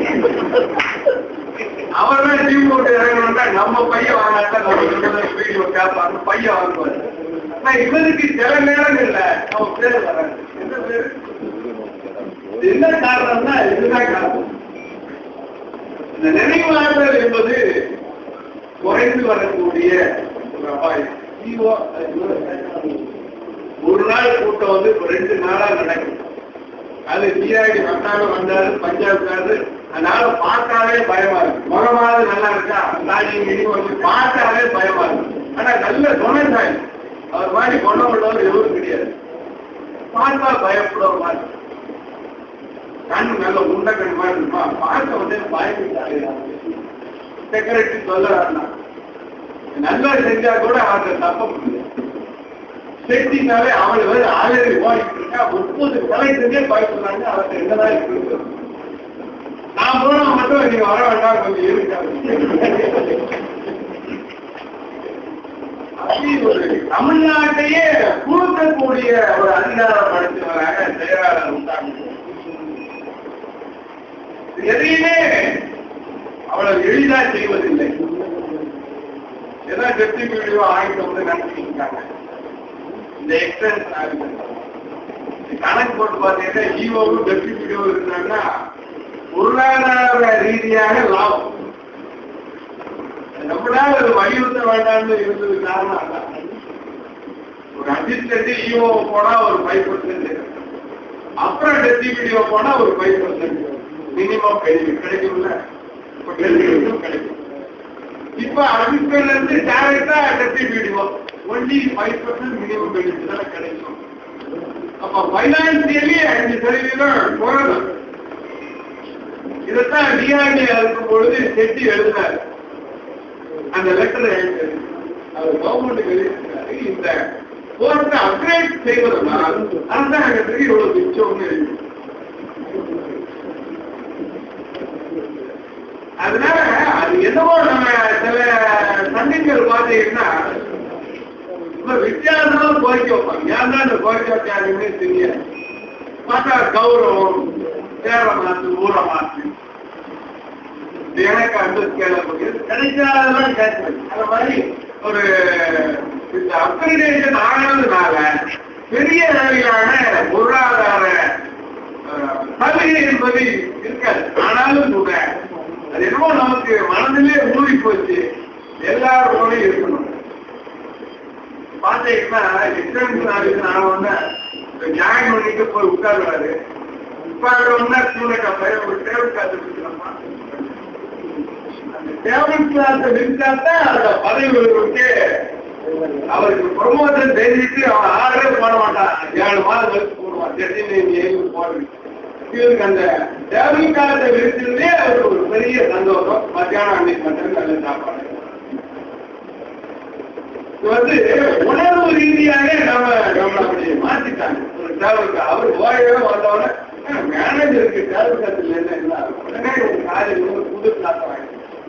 அவர் தான் டீம் போட்டு இறங்கணும்னா நம்ம பையன் வாங்காட்டா நம்ம வீடியோ கேட்பாங்க பையன் வாங்குவாரு ஆனா இவருக்கு சில நேரங்கள்ல நம்ம பேர் வராது என்ன பேரு இது என்ன காரணம்னா இதுதான் காரணம் இந்த நினைவாற்றல் என்பது குறைந்து வரக்கூடிய ஒரு அபாயம் ஜீவோ ஒரு நாள் கூட்டம் வந்து இப்ப ரெண்டு நாளா நடக்கும் அது சிஆடி வந்தாலும் வந்தாரு பஞ்சாப்காரரு அதனால பார்த்தாலே பயமா இருக்கு முகமாவது நல்லா இருக்கா தாடி இனி வந்து பார்த்தாலே பயமா இருக்கு ஆனா நல்ல குணசாய் அவர் மாதிரி குணம் உள்ளவர் எவரும் கிடையாது பார்த்தா பயப்படுற மாதிரி கண் நல்ல உண்ட கண் மாதிரி இருப்பா பார்க்க வந்து பயந்துட்டாரு செக்ரட்டரி சொல்ல நல்லா செஞ்சா கூட அவங்க தப்ப முடியாது செட்டினாலே அவளை வந்து ஆல்ரெடி ஓடிட்டு இருக்கா முப்பது கொலை செஞ்சே பயப்படுறாங்க அவருக்கு என்னதான் இருக்கு நான் போனா மட்டும் அதனால நீங்க வர வேண்டாம் கொஞ்சம் இருக்காது அப்படி ஒரு தமிழ்நாட்டையே குழுக்கக்கூடிய ஒரு அதிகாரம் படைத்தவராக செயலாளர் உண்டாங்க எதையுமே அவ்வளவு எளிதா செய்வதில்லை ஏதோ டெப்டி வீடியோ ஆகிட்டு வந்து நினைச்சிருக்காங்க இந்த எக்ஸ்டென்ஸ் ஆகுது கணக்கு போட்டு பார்த்தீங்கன்னா ஈவோவும் டெப்டி வீடியோ இருந்தாங்கன்னா பொருளாதார ரீதியாக லாபம் நம்மளால அது வலியுறுத்த வேண்டாம்னு இருந்தது காரணம் அதான் ஒரு அசிஸ்டன்ட் ஈஓ போனா ஒரு ஃபைவ் பர்சன்ட் அப்புறம் டெப்டி வீடியோ போனா ஒரு ஃபைவ் பர்சன்ட் மினிமம் கிடைக்கும் கிடைக்கும்ல இப்ப கிடைக்கும் கிடைக்கும் இப்ப அசிஸ்டன்ட்ல இருந்து டைரக்டா deputy BDO only five percent minimum benefit தானே கிடைக்கும் அப்ப பைனான்சியலி அஞ்சு சதவீதம் குறையும் இதைத்தான் டிஆர்டி இருக்கும் பொழுது செட்டி எழுதினார் அந்த லெட்டர் எழுதினார் அவர் கவர்மெண்ட் எழுதினாரு இந்த கோர்ட்டை அப்கிரேட் செய்வதனால் அரசாங்கத்துக்கு இவ்வளவு மிச்சம்னு எழுதி அதனால அது என்னவோ நம்ம சில சங்கங்கள் பார்த்தீங்கன்னா இப்ப வித்தியாசமா கோரிக்கை வைப்பாங்க ஏன் தான் இந்த கோரிக்கை வைக்காதுன்னு தெரியாது பார்த்தா கௌரவம் பேர மாத்து ஊர மாத்து எனக்கு அந்த ஸ்கேல கிடைக்காதெல்லாம் கேட்கணும் அந்த மாதிரி ஒரு இந்த அப்கிரேடேஷன் ஆனதுனால பெரிய அளவிலான பொருளாதார அஹ், சலுகை என்பது இருக்காது ஆனாலும் கூட அது என்னமோ நமக்கு மனதிலே ஊறி போச்சு எல்லாரோட இருக்கணும் பாத்தீங்கன்னா எக்ஸ்டென்ஷன் ஆஃபீஸ் ஆனவொன்னே ஜாயின் பண்ணிட்டு போய் உட்காருவாரு உட்கார்ந்தவொன்னே ஸ்டூடெண்ட் பையன் ஒரு டேபிள் காத்து வச்சுக்கலாமா அந்த டேபிள் கிளாஸ் விரிச்சாத்தான் அந்த பதவி விட்டு அவருக்கு ப்ரொமோஷன் தெரிஞ்சுட்டு அவன் ஆர்டரே போட மாட்டான் ஏழு மாதம் கழிச்சு போடுவான் திடீர்னு நீ ஏழு போடுறீங்க இவருக்கு அந்த டேபிள் காலத்தை விரிச்சதுலேயே அவருக்கு ஒரு பெரிய சந்தோஷம் மத்தியானம் அன்னைக்கு மட்டும் நல்ல சாப்பாடு இது வந்து உணர்வு ரீதியாக நம்ம நம்ம அப்படி மாத்திட்டாங்க ஒரு டிராவலுக்கு அவர் ஓயவே வந்தவொடனே மேனேஜருக்கு டிராவல் கத்துல என்ன இல்லை உடனே ஒரு காலையில் ஒரு புது கிளாஸ் வாங்கி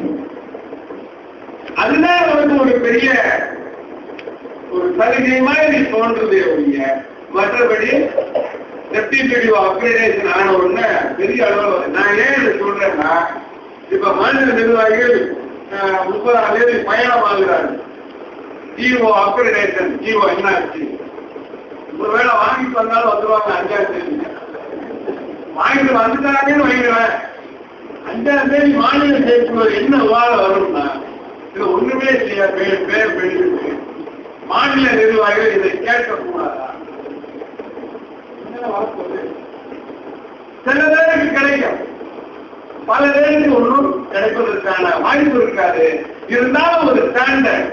அதுதான் வந்து ஒரு பெரிய ஒரு சலுகை மாதிரி தோன்றுதே ஒழிய மற்றபடி செப்டி வீடியோ அப்கிரேடேஷன் ஆன உடனே பெரிய அளவில் நான் ஏன் இதை சொல்றேன்னா இப்ப மாநில நிர்வாகிகள் அஹ், முப்பதாம் தேதி பயணம் ஆகுறாங்க ஜிஓ அப்கிரேடேஷன் ஜிஓ என்ன ஆச்சு ஒருவேளை வாங்கிட்டு வந்தாலும் வந்துருவாங்க அஞ்சாம் தேதி வாங்கிட்டு வந்துட்டாங்கன்னு வைக்கிறேன் அஞ்சாம் தேதி மாநில சேர்க்குவது என்ன விவாதம் வரும்னா இது ஒண்ணுமே இல்லையா பேர் பேர் பெருகுது மாநில நிர்வாகிகள் இதை கேட்கக்கூடாதா என்ன வரப்போகுது? சில பேருக்கு கிடைக்கும் பல பேருக்கு ஒன்றும் கிடைப்பதற்கான வாய்ப்பு இருக்காது இருந்தாலும் ஒரு ஸ்டாண்டர்ட்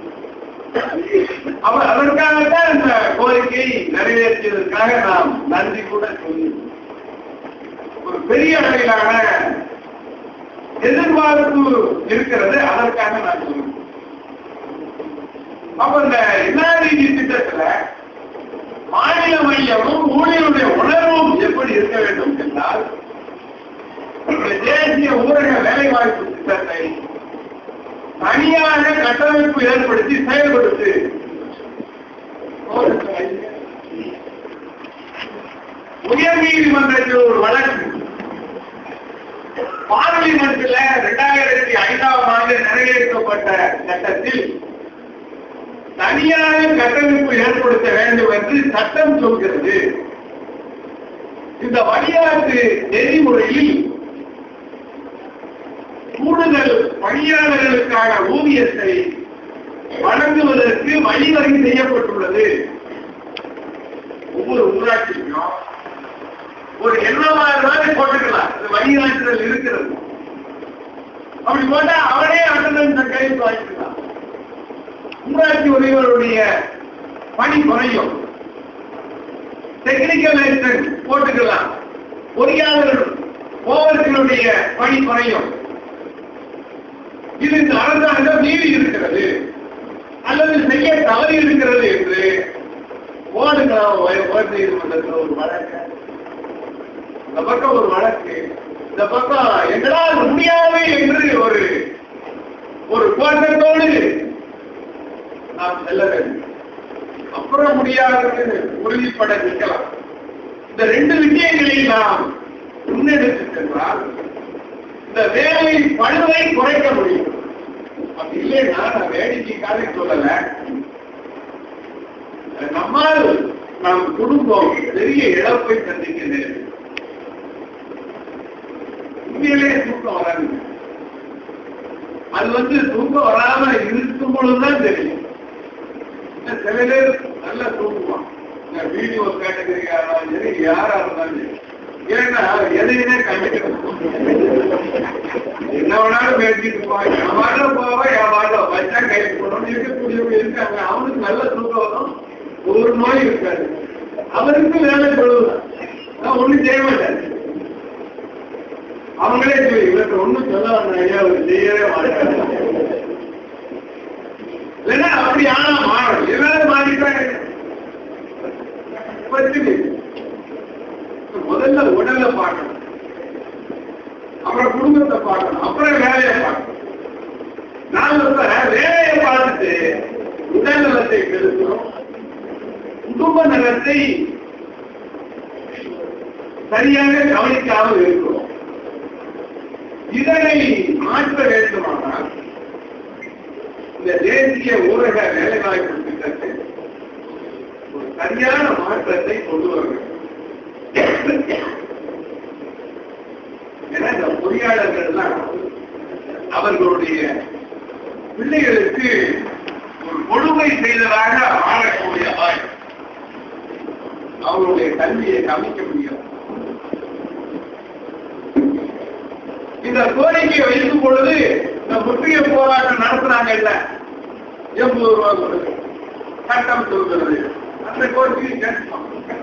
அவர் அதற்காகத்தான் இந்த கோரிக்கையை நிறைவேற்றியதற்காக நாம் நன்றி கூட சொல்லி ஒரு பெரிய அளவிலான எதிர்பார்ப்பு இருக்கிறது அதற்காக நான் சொல்லுவேன் அப்ப இந்த என்ஆர்இடி திட்டத்துல மாநில மையமும் ஊழியருடைய உணர்வும் எப்படி இருக்க வேண்டும் என்றால் இந்த தேசிய ஊரக வேலைவாய்ப்பு திட்டத்தை தனியாக கட்டமைப்பு ஏற்படுத்தி செயல்படுத்து உயர் நீதிமன்றத்தில் ஒரு வழக்கு பார்லிமெண்ட்ல இரண்டாயிரத்தி ஐந்தாம் ஆண்டு நிறைவேற்றப்பட்ட சட்டத்தில் தனியாக கட்டமைப்பு ஏற்படுத்த வேண்டும் என்று சட்டம் சொல்கிறது இந்த வழியாட்டு நெறிமுறையில் கூடுதல் பணியாளர்களுக்கான ஊதியத்தை வழங்குவதற்கு வழிவகை செய்யப்பட்டுள்ளது ஒவ்வொரு ஊராட்சிக்கும் ஒரு என்னவா இருந்தாலும் போட்டுக்கலாம் இந்த வழிகாட்டுதல் இருக்கிறது அப்படி போட்டா அவனே அட்டண்டன்ஸ் கையில் வாங்கிக்கலாம் ஊராட்சி உரிமைகளுடைய பணி குறையும் டெக்னிக்கல் லைசன்ஸ் போட்டுக்கலாம் பொறியாளர்கள் ஓவர்களுடைய பணி குறையும் இது இந்த அரசாங்கம் மீறி இருக்கிறது அல்லது செய்ய தவறி இருக்கிறது என்று ஓடுக்கலாம் உயர் நீதிமன்றத்தில் ஒரு வழக்கு இந்த பக்கம் ஒரு வழக்கு இந்த பக்கம் எங்களால் முடியாது என்று ஒரு ஒரு கோஷத்தோடு நாம் செல்ல வேண்டும் அப்புறம் முடியாது உறுதிப்பட நிற்கலாம் இந்த ரெண்டு விஷயங்களை நாம் முன்னெடுத்து சென்றால் இந்த வேலை பழுவை குறைக்க முடியும் அப்படி இல்லைன்னா நான் வேடிக்கைக்காக சொல்லல நம்மால் நம் குடும்பம் பெரிய இழப்பை சந்திக்கிறது உண்மையிலே தூக்கம் வராது அது வந்து தூக்கம் வராம இருக்கும் பொழுதுதான் தெரியும் இன்னும் சில பேர் நல்லா தூங்குவான் இந்த வீடியோ கேட்டகரியா இருந்தாலும் சரி யாரா இருந்தாலும் சரி ஏன்னா எதையுமே கண்டிக்கணும் என்ன வேணாலும் பேசிட்டு போவான் என் வாழ போவா என் வாழ வச்சா கைது போடணும் இருக்கக்கூடியவங்க இருக்காங்க அவனுக்கு நல்ல தூக்கம் வரும் ஒரு நோய் இருக்காது அவருக்கு வேலை சொல்லுவான் ஒண்ணும் செய்ய மாட்டாரு அவங்களே சொல்லி இவருக்கு ஒண்ணும் சொல்ல வேண்டாம் ஐயா அவர் செய்யவே மாட்டாரு இல்லைன்னா அப்படி ஆனா மாறும் எல்லாரும் மாறிட்டாங்க பத்துக்கு. முதல்ல உடலை பார்க்கணும் அப்புறம் குடும்பத்தை பார்க்கணும் அப்புறம் வேலையை பார்க்கணும் நான் இப்ப வேலையை பார்த்துட்டு உடல் நலத்தை பெருக்கணும் குடும்ப நலத்தை சரியாக கவனிக்காமல் இருக்கிறோம் இதனை மாற்ற வேண்டுமானால் இந்த தேசிய ஊரக வேலைவாய்ப்பு திட்டத்தில் ஒரு சரியான மாற்றத்தை கொண்டு வர வேண்டும் ஏன்னா இந்த பொறியாளர்கள்லாம் அவர்களுடைய பிள்ளைகளுக்கு ஒரு கொடுமை செய்ததாக ஆளக்கூடிய வாய்ப்பு அவர்களுடைய கல்வியை கவனிக்க முடியாது இந்த கோரிக்கையை வைக்கும் பொழுது இந்த முற்றுகை போராட்டம் நடத்துறாங்க இல்ல எண்பது ரூபா கொடுது சட்டம் சொல்கிறது அந்த கோரிக்கையை கேட்போம்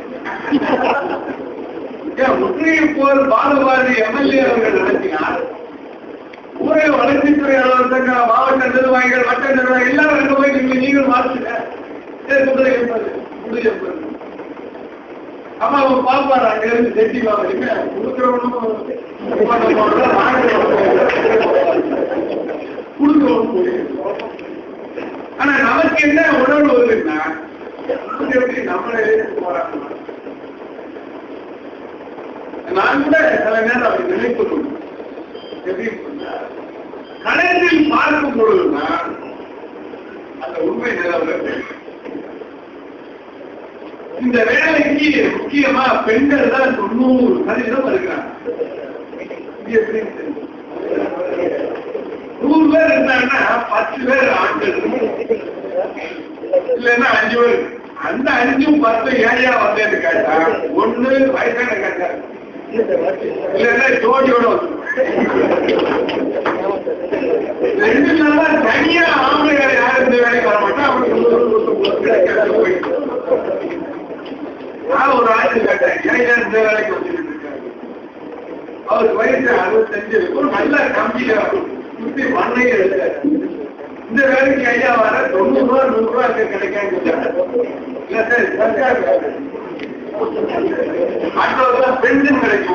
ஏன் முற்றுகை போர் பாலுவாரி எம்எல்ஏ அவர்கள் நடத்தினார் ஊரை வளர்ச்சித்துறை அலுவலகங்கள் மாவட்ட நிர்வாகிகள் வட்ட நிர்வாகிகள் எல்லாரும் ரெண்டு போய் நீங்க நீங்கள் மாற்றுங்க ஏ, குதிரை எண்பது குதிரை எண்பது அம்மா அவன் பாப்பாரு அங்க இருந்து செட்டி பாப்பீங்க கொடுக்கிறவனும் கொடுக்கிறவனும் ஆனா நமக்கு என்ன உணர்வு வருதுன்னா நமக்கு எப்படி நம்மளை எதிர்த்து போராடணும் நான் கூட சில நேரம் அப்படி நினைப்பது உண்டு. எப்படி கடைசியில் பார்க்கும் பொழுதுதான் அந்த உண்மை நிலவரம் இந்த வேலைக்கு முக்கியமா பெண்கள் தான் தொண்ணூறு சதவீதம் இருக்கிறாங்க இது எப்படி தெரியும்? நூறு பேர் இருந்தாங்கன்னா பத்து பேர் ஆண்கள் இல்லைன்னா அஞ்சு பேர் அந்த அஞ்சும் பத்து ஏழையா வந்தேன்னு கேட்டா ஒண்ணு வயசான கேட்டா இல்லைன்னா ஜோடியோட வந்து ரெண்டு நாளா தனியா ஆம்பளைகளை யாரும் இந்த வேலைக்கு வர மாட்டா அவனுக்கு நூறு, நூறு கிடைக்காது போயிட்டு நான் ஒரு ஆட்சி கேட்டேன் எனக்கு இந்த வேலைக்கு வந்துட்டு இருக்காரு அவருக்கு வயசு அறுபத்தஞ்சு ஒரு நல்ல கம்பியில சுத்தி மண்ணையை எடுத்தாரு இந்த வேலைக்கு ஐயா வர தொண்ணூறு ரூபா நூறு ரூபா அங்க கிடைக்காது இல்ல சார் சர்க்கார் வேலை. மற்றவர்கள் பெண்கள் கிடைக்கும்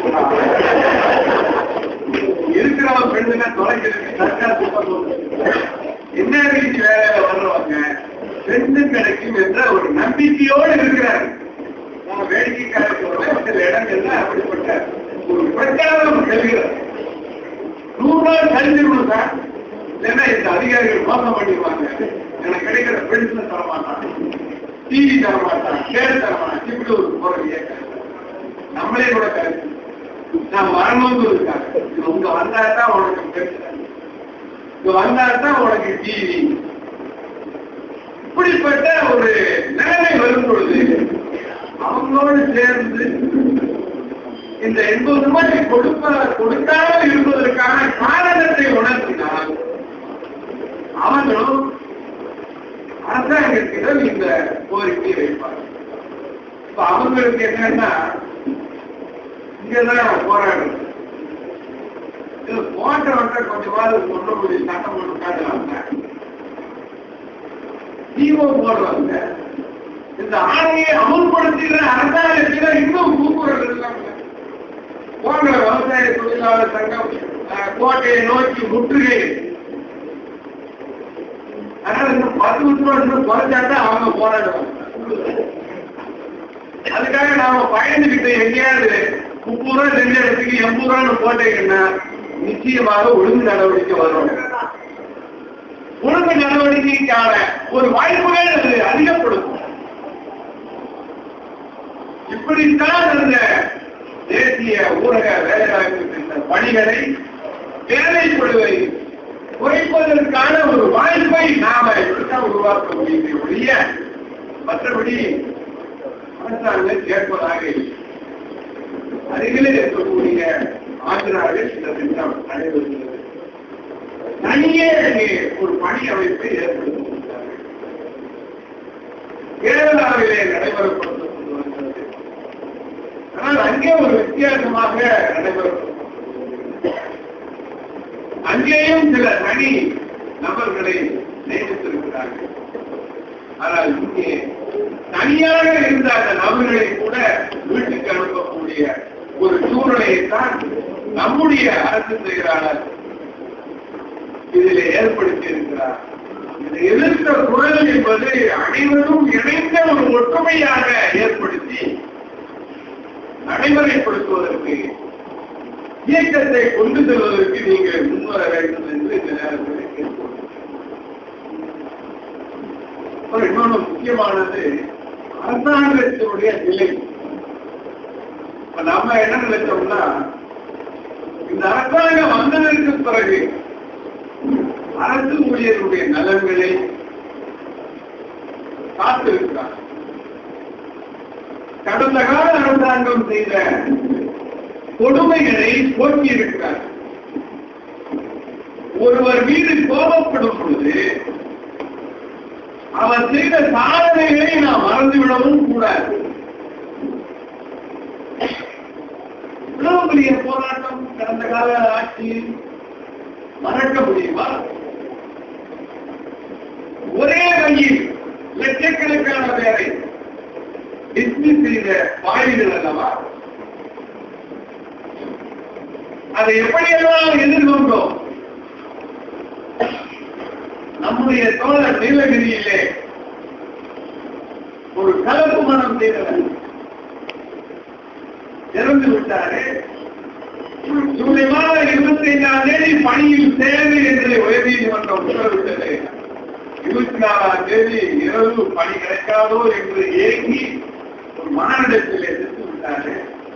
இருக்கிறவன் பெண்ணுங்க தொலைக்கிறது சர்க்கார் சுத்தம் பண்ணுது. என்ன வீட்டு வேலையில வர்றவங்க பெண்கள் கிடைக்கும் என்ற ஒரு நம்பிக்கையோடு இருக்கிறார்கள் நம்ம வேடிக்கைக்காரர்களோட சில இடங்கள்ல அப்படிப்பட்ட ஒரு பிரச்சாரம் செல்கிறது நூறு நாள் கழிஞ்சிருக்கணும் சார் இல்லைன்னா இந்த அதிகாரிகள் மோசம் பண்ணிடுவாங்க எனக்கு கிடைக்கிற பென்ஷன் தர மாட்டான் டிவி தர மாட்டான் ஷேர் தர மாட்டான் இப்படி ஒரு போறது இயக்கம் நம்மளே கூட கருத்து நான் வரணும்னு இருக்காங்க இது உங்க வந்தா தான் உனக்கு பென்ஷன் இங்க வந்தா தான் உனக்கு டிவி இப்படிப்பட்ட ஒரு நிலைமை வரும் பொழுது அவங்களோடு சேர்ந்து இந்த எண்பது ரூபாய் கொடுப்ப கொடுக்காமல் இருப்பதற்கான காரணத்தை உணர்த்தினால் அவங்களும் அரசாங்கத்திடம் இந்த கோரிக்கையை வைப்பாங்க இப்ப அவங்களுக்கு என்னன்னா இங்கதான் போராடுறது இது போன்றவற்றை கொஞ்சமாவது சொல்ல முடியும் சட்டம் ஒன்று காட்டுவாங்க தீவோ போடுறாங்க இந்த ஆணையை அமுல்படுத்துகிற அரசாங்கத்தினர் இன்னும் கூக்குரல் இல்லாம போன்ற விவசாய விவசாய தொழிலாளர் சங்கம் அஹ், கோட்டையை நோக்கி முற்றுகை அதனால இன்னும் பத்து வருஷம் இன்னும் குறைச்சாதான் அவங்க போராடுவாங்க அதுக்காக நாம பயந்துகிட்டு எங்கேயாவது முப்பது ரூபா செஞ்ச இடத்துக்கு எண்பது ரூபான்னு போட்டீங்கன்னா நிச்சயமாக ஒழுங்கு நடவடிக்கை வரும் ஒழுங்கு நடவடிக்கைக்கான ஒரு வாய்ப்புகள் அது அதிகப்படுத்தும் இப்படித்தான் அந்த தேசிய ஊரக வேலைவாய்ப்பு திட்ட பணிகளை வேலைப்படுவை குறைப்பதற்கான ஒரு வாய்ப்பை நாம இப்படித்தான் உருவாக்க முடியுமே ஒழிய மற்றபடி அரசாங்கம் கேட்பதாக இல்லை. அருகிலே இருக்கக்கூடிய ஆந்திராவில் இந்த திட்டம் நடைபெறுகிறது தனியே அங்கே ஒரு பணி அமைப்பை ஏற்படுத்தியிருக்கிறார்கள் கேரளாவிலே நடைபெறப்பட்டு வருகிறது ஆனால் அங்கே ஒரு வித்தியாசமாக நடைபெறப்படும் அங்கேயும் சில தனி நபர்களை நியமித்திருக்கிறார்கள் ஆனால் இங்கே தனியாக இருந்த அந்த நபர்களை கூட வீட்டுக்கு அனுப்பக்கூடிய ஒரு சூழ்நிலையைத்தான் நம்முடைய அரசு செயலாளர் இதில் ஏற்படுத்தி இருக்கிறார் இதை எதிர்த்த குரல் என்பது அனைவரும் இணைந்த ஒரு ஒற்றுமையாக ஏற்படுத்தி நடைமுறைப்படுத்துவதற்கு இயக்கத்தை கொண்டு செல்வதற்கு நீங்கள் முன்வர வேண்டும் என்று இந்த நேரத்தில் கேட்கிறோம் அப்புறம் இன்னொன்று முக்கியமானது அரசாங்கத்தினுடைய நிலை இப்ப நம்ம என்ன நினைச்சோம்னா இந்த அரசாங்கம் வந்ததற்கு பிறகு அரசு ஊழியர்களுடைய நலன்களை காத்திருக்கிறார் கடந்த கால அரசாங்கம் செய்த கொடுமைகளை போக்கியிருக்கிறார் ஒருவர் மீது கோபப்படும் பொழுது அவர் செய்த சாதனைகளை நாம் மறந்துவிடவும் கூடாது இவ்வளவு பெரிய போராட்டம் கடந்த கால ஆட்சியில் மறக்க முடியுமா ஒரே வழியில் லட்சக்கணக்கான பேரை டிஸ்மிஸ் செய்த பாய்கள் அல்லவா அதை எப்படியெல்லாம் எதிர்கொண்டோம் நம்முடைய தோழர் நீலகிரியிலே ஒரு கலப்பு மனம் செய்தவர் இறந்து விட்டாரு ஜூலை மாதம் இருபத்தி ஐந்தாம் தேதி பணியில் தேவை என்று உயர்நீதிமன்றம் உத்தரவிட்டது இருபத்தி நாலாம் தேதி இரவு பணி கிடைக்காதோ என்று ஏங்கி ஒரு மனநிலத்தில் எதிர்த்து விட்டாரு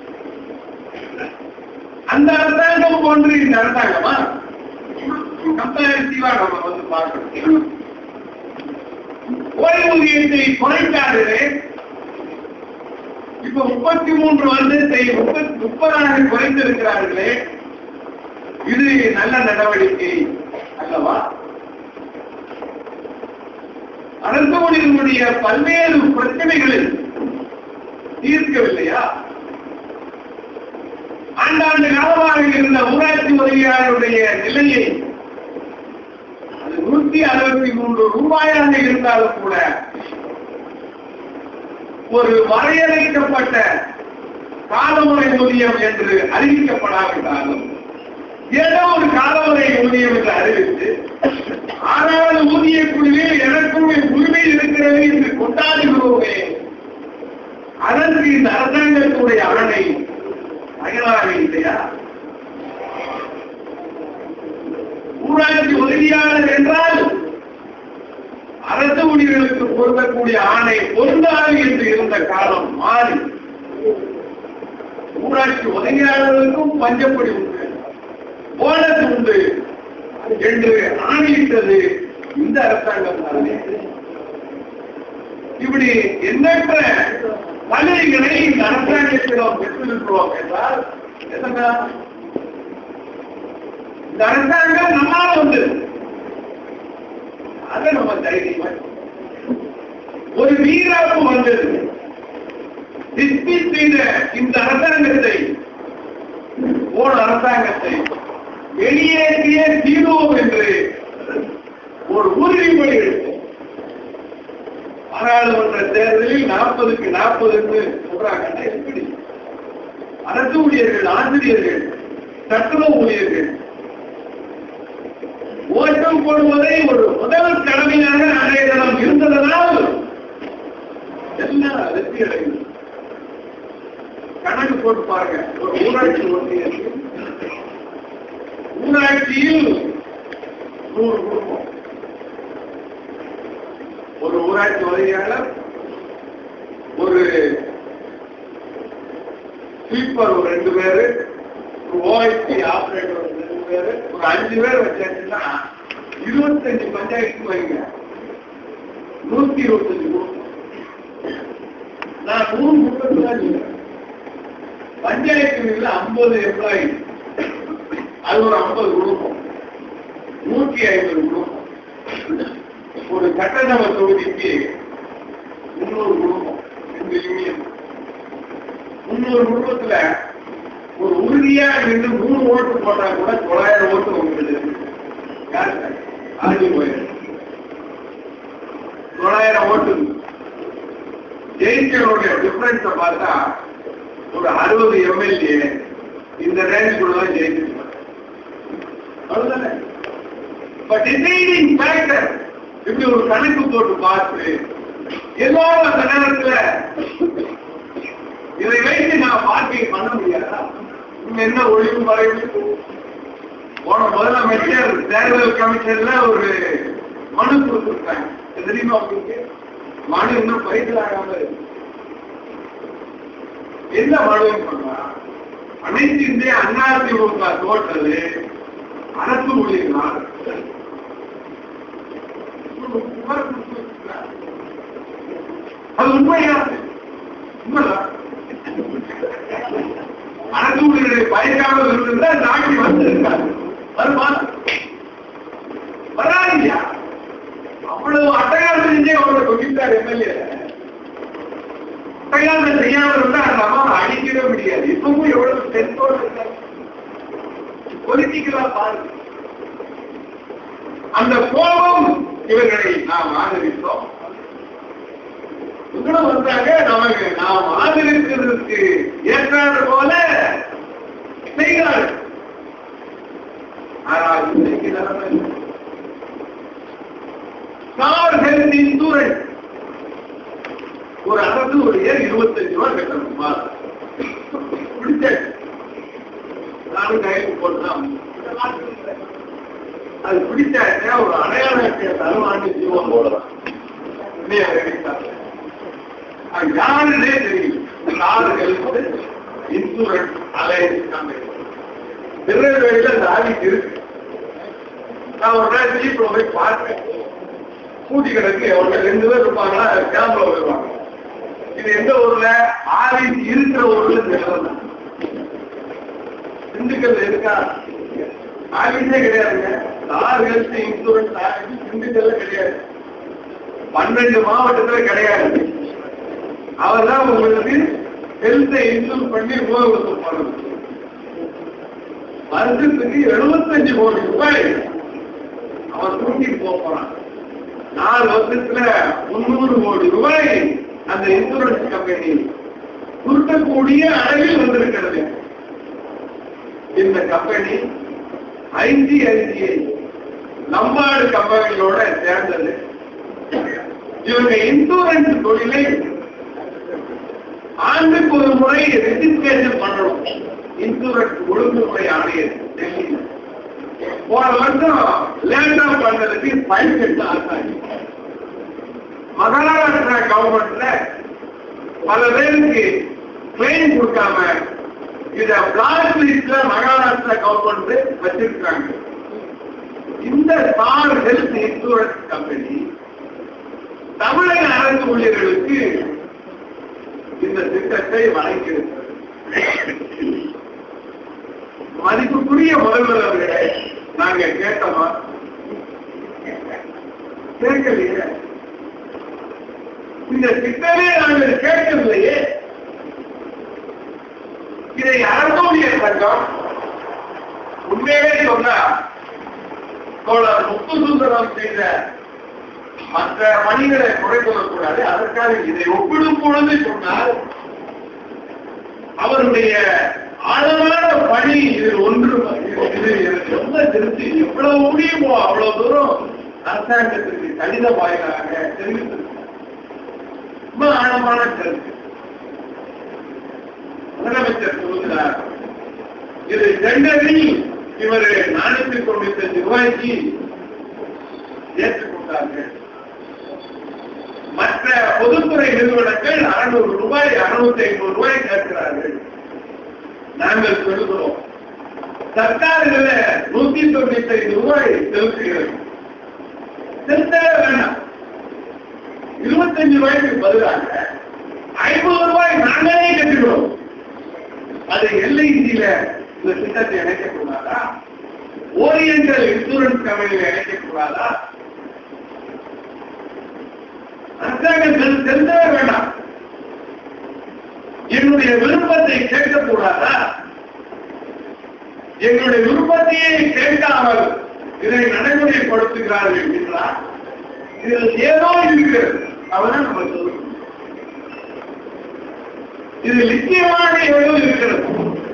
அந்த அரசாங்கம் போன்று இந்த அரசாங்கமா கம்பேரிட்டிவா நம்ம வந்து பார்க்கணும் ஓய்வூதியத்தை குறைக்காதது இப்ப முப்பத்தி மூன்று வருடத்தை முப்பத்தி முப்பதாக குறைந்திருக்கிறார்களே இது நல்ல நடவடிக்கை அல்லவா அரசு ஊழியர்களுடைய பல்வேறு பிரச்சனைகளில் தீர்க்கவில்லையா ஆண்டாண்டு காலமாக இருந்த ஊராட்சி உதவியாளருடைய நிலையை அது நூத்தி அறுபத்தி மூன்று ரூபாயாக இருந்தாலும் கூட ஒரு வரையறைக்கப்பட்ட காலமுறை ஊதியம் என்று அறிவிக்கப்படாவிட்டாலும் ஏதோ ஒரு காலமுறை ஊதியம் என்று அறிவித்து ஆறாவது ஊதிய குழுவில் எனக்கும் உரிமை இருக்கிறது என்று கொண்டாடுகிறோமே அதற்கு இந்த அரசாங்கத்துடைய அரணை அயலாக இல்லையா ஊராட்சி உதவியாளர் என்றால் அரசு ஊழியர்களுக்கு பொருந்தக்கூடிய ஆணை பொருந்தாது என்று இருந்த காலம் மாறி ஊராட்சி உதவியாளர்களுக்கும் பஞ்சப்படி உண்டு போனஸ் உண்டு என்று ஆணையிட்டது இந்த அரசாங்கம் தானே இப்படி எண்ணற்ற சலுகைகளை இந்த அரசாங்கத்திடம் பெற்றிருக்கிறோம் என்றால் என்னங்க இந்த அரசாங்கம் நம்மால வந்து அதை நம்ம தைரியமா ஒரு வீராப்பு வந்தது டிஸ்மிஸ் செய்த இந்த அரசாங்கத்தை போன அரசாங்கத்தை வெளியேற்றிய தீர்வோம் என்று ஒரு உறுதிமொழி எடுத்தோம் பாராளுமன்ற தேர்தலில் நாற்பதுக்கு நாற்பது என்று சொல்றாங்க எப்படி அரசு ஊழியர்கள் ஆசிரியர்கள் தத்துவ ஊழியர்கள் ஓட்டம் போடுவதை ஒரு முதல் கடமையாக அன்றைய தினம் இருந்ததனால் எல்லாம் வெற்றி அடையும் கணக்கு போட்டு பாருங்க ஒரு ஊராட்சி ஒன்றியத்தில் ஊராட்சியில் நூறு குடும்பம் ஒரு ஊராட்சி உதவியாளர் ஒரு ஸ்வீப்பர் ஒரு ரெண்டு பேரு ஒரு ஓஎஸ்டி ஆபரேட்டர் ஒரு ரெண்டு பேரு ஒரு அஞ்சு பேர் வச்சாச்சுன்னா இருபத்தஞ்சு பஞ்சாயத்து வைங்க நூத்தி இருபத்தஞ்சு குடும்பம் நான் நூறு குடும்பத்துல தான் சொல்றேன். பஞ்சாயத்து ஐம்பது எம்ப்ளாயி அது ஒரு ஐம்பது குடும்பம் நூத்தி ஐம்பது குடும்பம் ஒரு சட்டசபை தொகுதிக்கு முன்னூறு குடும்பம் ரெண்டு யூனியன் முன்னூறு குடும்பத்துல ஒரு உறுதியா நின்று மூணு ஓட்டு போட்டா கூட தொள்ளாயிரம் ஓட்டு உங்களுக்கு யாரு சார்? ஆதி போயிரு தொள்ளாயிரம் ஓட்டு ஜெயிச்சவருடைய டிஃபரன்ஸ பார்த்தா ஒரு அறுபது எம்எல்ஏ இந்த ரேஞ்சுக்குள்ள தான் ஜெயிச்சிருப்பாங்க அவ்வளவுதானே பட் டிசைடிங் ஃபேக்டர் இப்படி ஒரு கணக்கு போட்டு பார்த்து எல்லாரும் அந்த நேரத்துல இதை வைத்து நான் பார்க்கை பண்ண முடியாதா இங்க என்ன ஒழிவு மறைவு போன முதலமைச்சர் தேர்தல் கமிஷன்ல ஒரு மனு கொடுத்திருக்காங்க இது தெரியுமா உங்களுக்கு மனு இன்னும் பயிர்களாகாம இருக்கு என்ன மனு பண்ணா அனைத்து இந்திய அதிமுக தோட்டது அரசு ஊழியர்களால் அது உண்மையா உண்மைதான் அரசு ஊழியர்களை பயக்காமல் இருந்திருந்தா நாட்டி வந்திருக்காரு வருமா வராதியா அவ்வளவு அட்டகாசம் செஞ்சே அவரை கொண்டிருக்கார் எம்எல்ஏ அட்டகாசம் செய்யாமல் இருந்தா அந்த அம்மா அடிக்கவே முடியாது இப்பவும் எவ்வளவு சென்டோடு இருக்காரு பொலிட்டிக்கலா பாருங்க அந்த கோபம் இவர்களை நாம் ஆதரித்தோம் இவங்களும் வந்தாங்க நமக்கு நாம் ஆதரிக்கிறதுக்கு ஏற்றாறு போல செய்கிறார்கள் ஆனால் இன்னைக்கு நிலைமை இல்லை. கார் ஹெல்த் இன்சூரன்ஸ் ஒரு அரசு ஒரு ஏர் இருபத்தஞ்சு ரூபாய் கட்டணும் மாதம் பிடிச்சாச்சு நானும் கையில் போட்டுதான் அது பிடிச்சாச்சா ஒரு அடையாள அட்டை தருவான்னு ஜீவம் போடலாம் இல்லையா ரெடிக்காக அது யாருன்னே தெரியும் கார்கள் இன்சூரன்ஸ் அலையன்ஸ் கம்பெனி திருநெல்வேலியில அந்த ஆதிக்கு இருக்கு நான் ஒரு நாள் ஜீப்ல போய் பார்த்தேன் கூட்டி கிடக்கு அவங்க ரெண்டு பேர் இருப்பாங்களா கேம்ப்ல வருவாங்க இது எந்த ஊர்ல ஆதிக்கு இருக்கிற ஊர்ல தெரியல திண்டுக்கல் இருக்கா ஆபீஸே கிடையாதுங்க கார் ஹெல்த் இன்சூரன்ஸ் ஆபீஸ் திண்டுக்கல்ல கிடையாது பன்னெண்டு மாவட்டத்துல கிடையாது அவர் தான் உங்களுக்கு ஹெல்த்தை இன்சூர் பண்ணி உபயோகத்தில் பண்ணணும் வருஷத்துக்கு எழுபத்தஞ்சு கோடி ரூபாய் அவர் கூட்டிட்டு போக போறான் நாலு வருஷத்துல முன்னூறு கோடி ரூபாய் அந்த இன்சூரன்ஸ் கம்பெனி சுருட்டக்கூடிய அளவில் வந்திருக்கிறது இந்த கம்பெனி ஐசிஐசிஐ நம்பாடு கம்பெனியோட சேர்ந்தது இவங்க இன்சூரன்ஸ் தொழிலை ஆண்டுக்கு ஒரு முறை ரெஜிஸ்ட்ரேஷன் பண்ணணும் இன்சூரன்ஸ் ஒழுங்குமுறை ஆணையர் டெல்லியில போன வருஷம் லேண்ட் ஆஃப் பண்ணதுக்கு ஃபைல் கட்டு ஆசாங்க மகாராஷ்டிரா கவர்மெண்ட்ல பல பேருக்கு கிளைம் கொடுக்காம இத பிளாக் லிஸ்ட்ல மகாராஷ்டிரா கவர்மெண்ட் வச்சிருக்காங்க இந்த ஸ்டார் ஹெல்த் இன்சூரன்ஸ் கம்பெனி தமிழக அரசு ஊழியர்களுக்கு இந்த திட்டத்தை வழங்கியிருக்கிறது மதிப்புக்குரிய முதல்வர் அவர்களே நாங்க கேட்டோமா கேட்கலையே இந்த திட்டமே நாங்கள் கேட்கவில்லையே இதை அரசூழிய சங்கம் உண்மையிலே சொன்னா தோழர் முத்து சுந்தரம் செய்த மற்ற பணிகளை குறை சொல்லக்கூடாது அதற்காக இதை ஒப்பிடும் பொழுது சொன்னால் அவருடைய ஆழமான பணி இதில் ஒன்று இது- இது எனக்கு ரொம்ப திருப்தி எவ்வளவு முடியுமோ அவ்வளவு தூரம் அரசாங்கத்திற்கு கடித வாயிலாக தெரிவித்திருக்கிறார் ரொம்ப ஆழமான கருத்து முதலமைச்சர் சொல்லுகிறார் இது டெண்டரில் இவர் நானூத்தி தொண்ணூத்தி அஞ்சு ரூபாய்க்கு ஏற்றுக்கொண்டார்கள் மற்ற பொதுத்துறை நிறுவனங்கள் அறுநூறு ரூபாய் அறுநூத்தி ஐநூறு ரூபாய் கேட்கிறார்கள் நாங்கள் சொல்லுகிறோம் சர்க்கார் இதுல நூத்தி தொண்ணூத்தி ஐந்து ரூபாய் செலுத்துகிறது செலுத்தவே வேண்டாம் இருபத்தஞ்சு ரூபாய்க்கு பதிலாக ஐம்பது ரூபாய் நாங்களே கட்டுகிறோம் அது எல்ஐசியில இந்த திட்டத்தை இணைக்கக்கூடாதா ஓரியண்டல் இன்சூரன்ஸ் கம்பெனியில இணைக்கக்கூடாதா அரசாங்கம் தெரி- தெரிந்தவே வேண்டாம் என்னுடைய விருப்பத்தை கேட்கக்கூடாதா எங்களுடைய விருப்பத்தையே கேட்காமல் இதை நடைமுறைப்படுத்துகிறார்கள் என்றால் இதில் ஏதோ இருக்கிறது அவதான் நம்ம சொல்லணும் இது நிச்சயமாக ஏதோ இருக்கிறது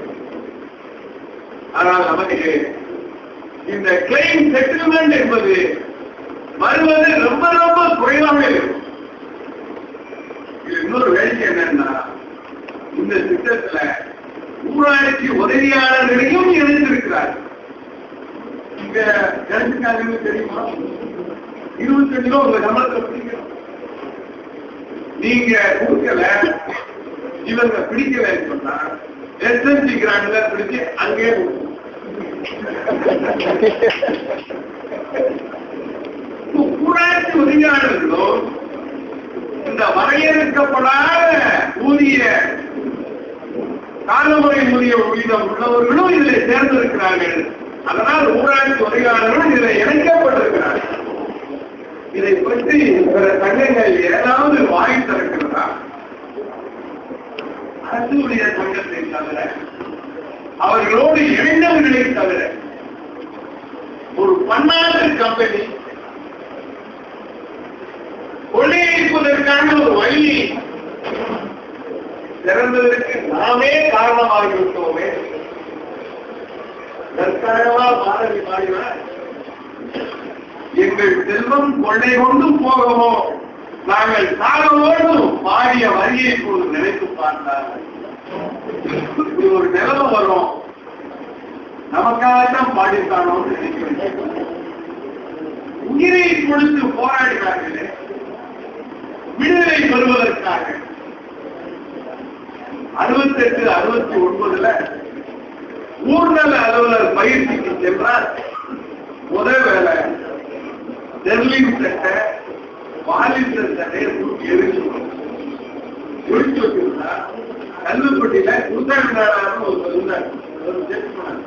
ஆனால் நமக்கு இந்த கிளைம் செட்டில்மெண்ட் என்பது வருவது ரொம்ப ரொம்ப குறைவாக இருக்கும் இது இன்னொரு வேடிக்கை என்னன்னா இந்த திட்டத்துல ஊராட்சி உதவியாளர்களையும் இணைந்திருக்கிறார் இங்க ஜனத்துக்காரங்களுக்கு தெரியுமா இருபத்தி அஞ்சு ரூபா உங்க சம்பளத்தை பிடிக்கணும் நீங்க கொடுக்கல இவங்க பிடிக்கலன்னு சொன்னா எஸ்என்சி கிராண்ட்ல பிடிச்சு அங்கே ஊராட்சி உதவியாளர்களும் இந்த வரையறுக்கப்படாத ஊதிய காலமுறை ஊதிய விகிதம் உள்ளவர்களும் இதில் சேர்ந்திருக்கிறார்கள் அதனால் ஊராட்சி உதவியாளர்களும் இதில் இணைக்கப்பட்டிருக்கிறார்கள் இதை பற்றி பிற சங்கங்கள் ஏதாவது வாய் திறக்கிறதா அரசு ஊழியர் சங்கத்தை தவிர அவர்களோடு இணைந்தவர்களை தவிர ஒரு பன்னாட்டு கம்பெனி கொள்ளையடிப்பதற்கான ஒரு வழி திறந்ததற்கு நாமே காரணமாகிவிட்டோமே தற்காலமா பாரதி பாடினார் எங்கள் செல்வம் கொள்ளை கொண்டும் போகவோ நாங்கள் சாகவோடும் பாடிய வரியை இப்போது நினைத்து பார்த்தார்கள் இப்படி ஒரு நிலைமை வரும் நமக்காகத்தான் பாடித்தானோன்னு நினைக்கிறேன் உயிரை கொடுத்து போராடினார்களே விடுதலை பெறுவதற்காக அறுபத்தெட்டு அறுபத்தி ஒன்பதுல ஊர்நல அலுவலர் பயிற்சிக்கு சென்றார் முதல் வேலை டெர்லிங் சட்டை பாலிஸ்டர் சட்டையை தூக்கி எரிச்சு எரிச்சு வச்சிருந்தா கல்லுப்பட்டியில குத்தாண்டாளர்னு ஒருத்தர் இருந்தார் ஒரு gentleman.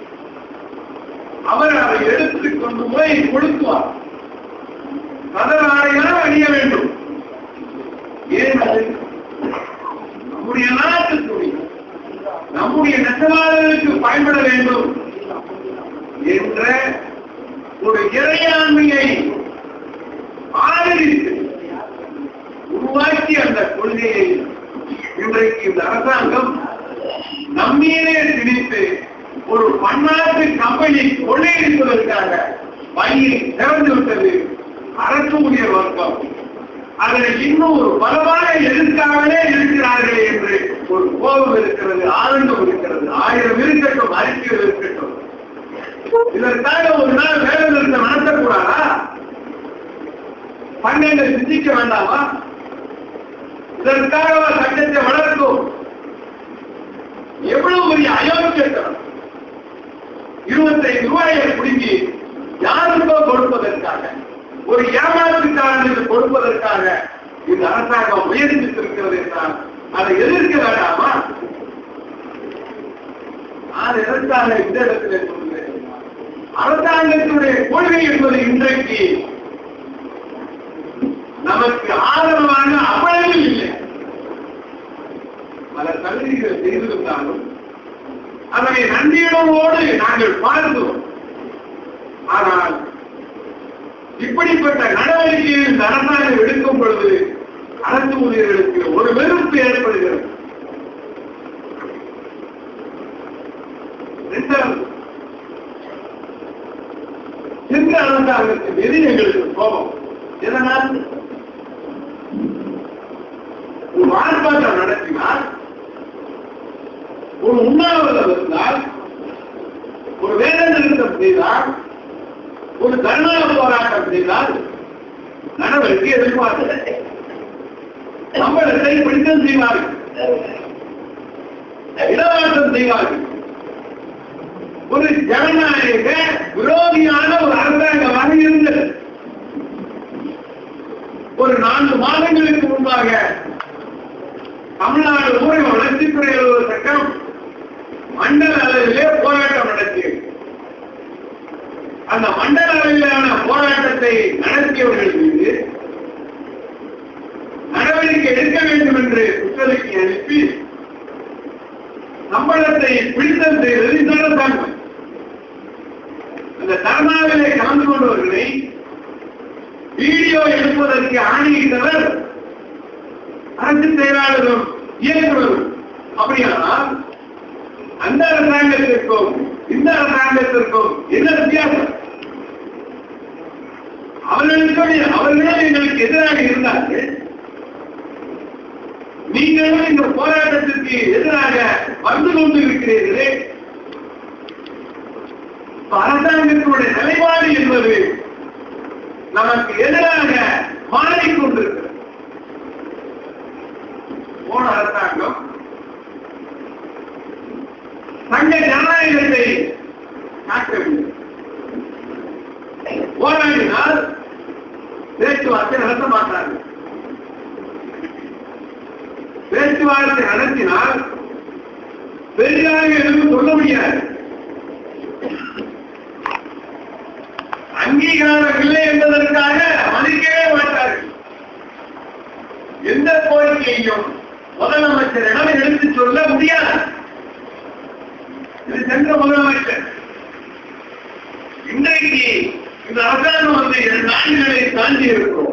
அவர் அதை எடுத்து கொண்டு போய் கொளுத்துவார் கதர் ஆடையெல்லாம் அணிய வேண்டும் ஏன் அது நம்முடைய நாட்டு துணி நம்முடைய நெசவாளர்களுக்கு பயன்பட வேண்டும் என்ற ஒரு இறையாண்மையை ஆதரித்து உருவாக்கி அந்த கொள்கையை இன்றைக்கு இந்த அரசாங்கம் நம்மீதே திணித்து ஒரு பன்னாட்டு கம்பெனி கொள்ளையடிப்பதற்காக வழியை திறந்து விட்டது அரசு ஊழியர் வர்க்கம் அதனை இன்னும் ஒரு பலமாக எதிர்க்காமலே இருக்கிறார்களே என்று ஒரு கோபம் இருக்கிறது ஆனந்தம் இருக்கிறது ஆயிரம் இருக்கட்டும் அறிக்கைகள் இருக்கட்டும் இதற்காக ஒரு நாள் வேலை நிறுத்தம் நடத்தக்கூடாதா பன்னெண்டு சிந்திக்க வேண்டாமா இதற்காக சட்டத்தை வளர்க்கும் எவ்வளவு பெரிய அயோக்கியத்தனம் இருபத்தைந்து ரூபாயை பிடுங்கி யாருக்கோ கொடுப்பதற்காக ஒரு ஏமாற்றுக்காரனுக்கு கொடுப்பதற்காக இந்த அரசாங்கம் முயற்சித்திருக்கிறது என்றால் அதை எதிர்க்க வேண்டாமா நான் எதற்காக இந்த இடத்திலே சொல்கிறேன் அரசாங்கத்தினுடைய கொள்கை என்பது இன்றைக்கு நமக்கு ஆதரவான அவ்வளவு இல்லை பல தகுதிகளை செய்திருந்தாலும் அதனை நன்றியுணர்வோடு நாங்கள் பார்த்தோம் ஆனால் இப்படிப்பட்ட நடவடிக்கையை இந்த அரசாங்கம் எடுக்கும் பொழுது அரசு ஊழியர்களுக்கு ஒரு வெறுப்பு ஏற்படுகிறது ரெண்டாவது சென்ற அரசாங்கத்தின் மீது எங்களுக்கு கோபம் எதனால் ஒரு ஆர்ப்பாட்டம் நடத்தினால் ஒரு உண்ணாவிரதம் இருந்தால் ஒரு வேலை நிறுத்தம் செய்தால் ஒரு கருணா போராட்டம் செய்தால் நடவடிக்கை எதிர்பார்க்கிறது சம்பளத்தை பிடித்தம் செய்வார்கள் இடமாற்றம் செய்வார்கள் ஒரு ஜனநாயக விரோதியான ஒரு அரசாங்கமாக இருந்தது ஒரு நான்கு மாதங்களுக்கு முன்பாக தமிழ்நாடு ஊரக வளர்ச்சித்துறை அலுவலர் சட்டம் மண்டல அளவிலே போராட்டம் நடத்தியது அந்த மண்டல அளவிலான போராட்டத்தை நடத்தியவர்கள் மீது நடவடிக்கை எடுக்க வேண்டும் என்று குற்றறிக்கை அனுப்பி சம்பளத்தை பிடித்தம் செய்தது இந்த அரசாங்கம் அந்த தர்ணாவிலே கலந்து கொண்டவர்களை வீடியோ எடுப்பதற்கு ஆணையிட்டவர் அரசு செயலாளரும் இயக்குநரும் அப்படியானால் அந்த அரசாங்கத்திற்கும் இந்த அரசாங்கத்திற்கும் என்ன வித்தியாசம் அவர்களுக்கு அவர்களே எங்களுக்கு எதிராக இருந்தார்கள் நீங்களும் இந்த போராட்டத்திற்கு எதிராக வந்து கொண்டு இருக்கிறீர்களே இப்ப அரசாங்கத்தினுடைய நிலைப்பாடு என்பது நமக்கு எதிராக மாறிக்கொண்டிருக்கிறது போன அரசாங்கம் தங்க ஜனநாயகத்தை காக்கவில்லை போராடினால் பேச்சுவார்த்தை நடத்த மாட்டார்கள் பேச்சுவார்த்தை நடத்தினால் பெரிதாக எதுவும் சொல்ல முடியாது அங்கீகாரம் இல்லை என்பதற்காக மதிக்கவே மாட்டார்கள் எந்த கோரிக்கையையும் முதலமைச்சரிடம் எடுத்து சொல்ல முடியாது இது சென்ற முதலமைச்சர் இன்றைக்கு இந்த அரசாங்கம் வந்து இரண்டு ஆண்டுகளை தாண்டி இருக்கிறோம்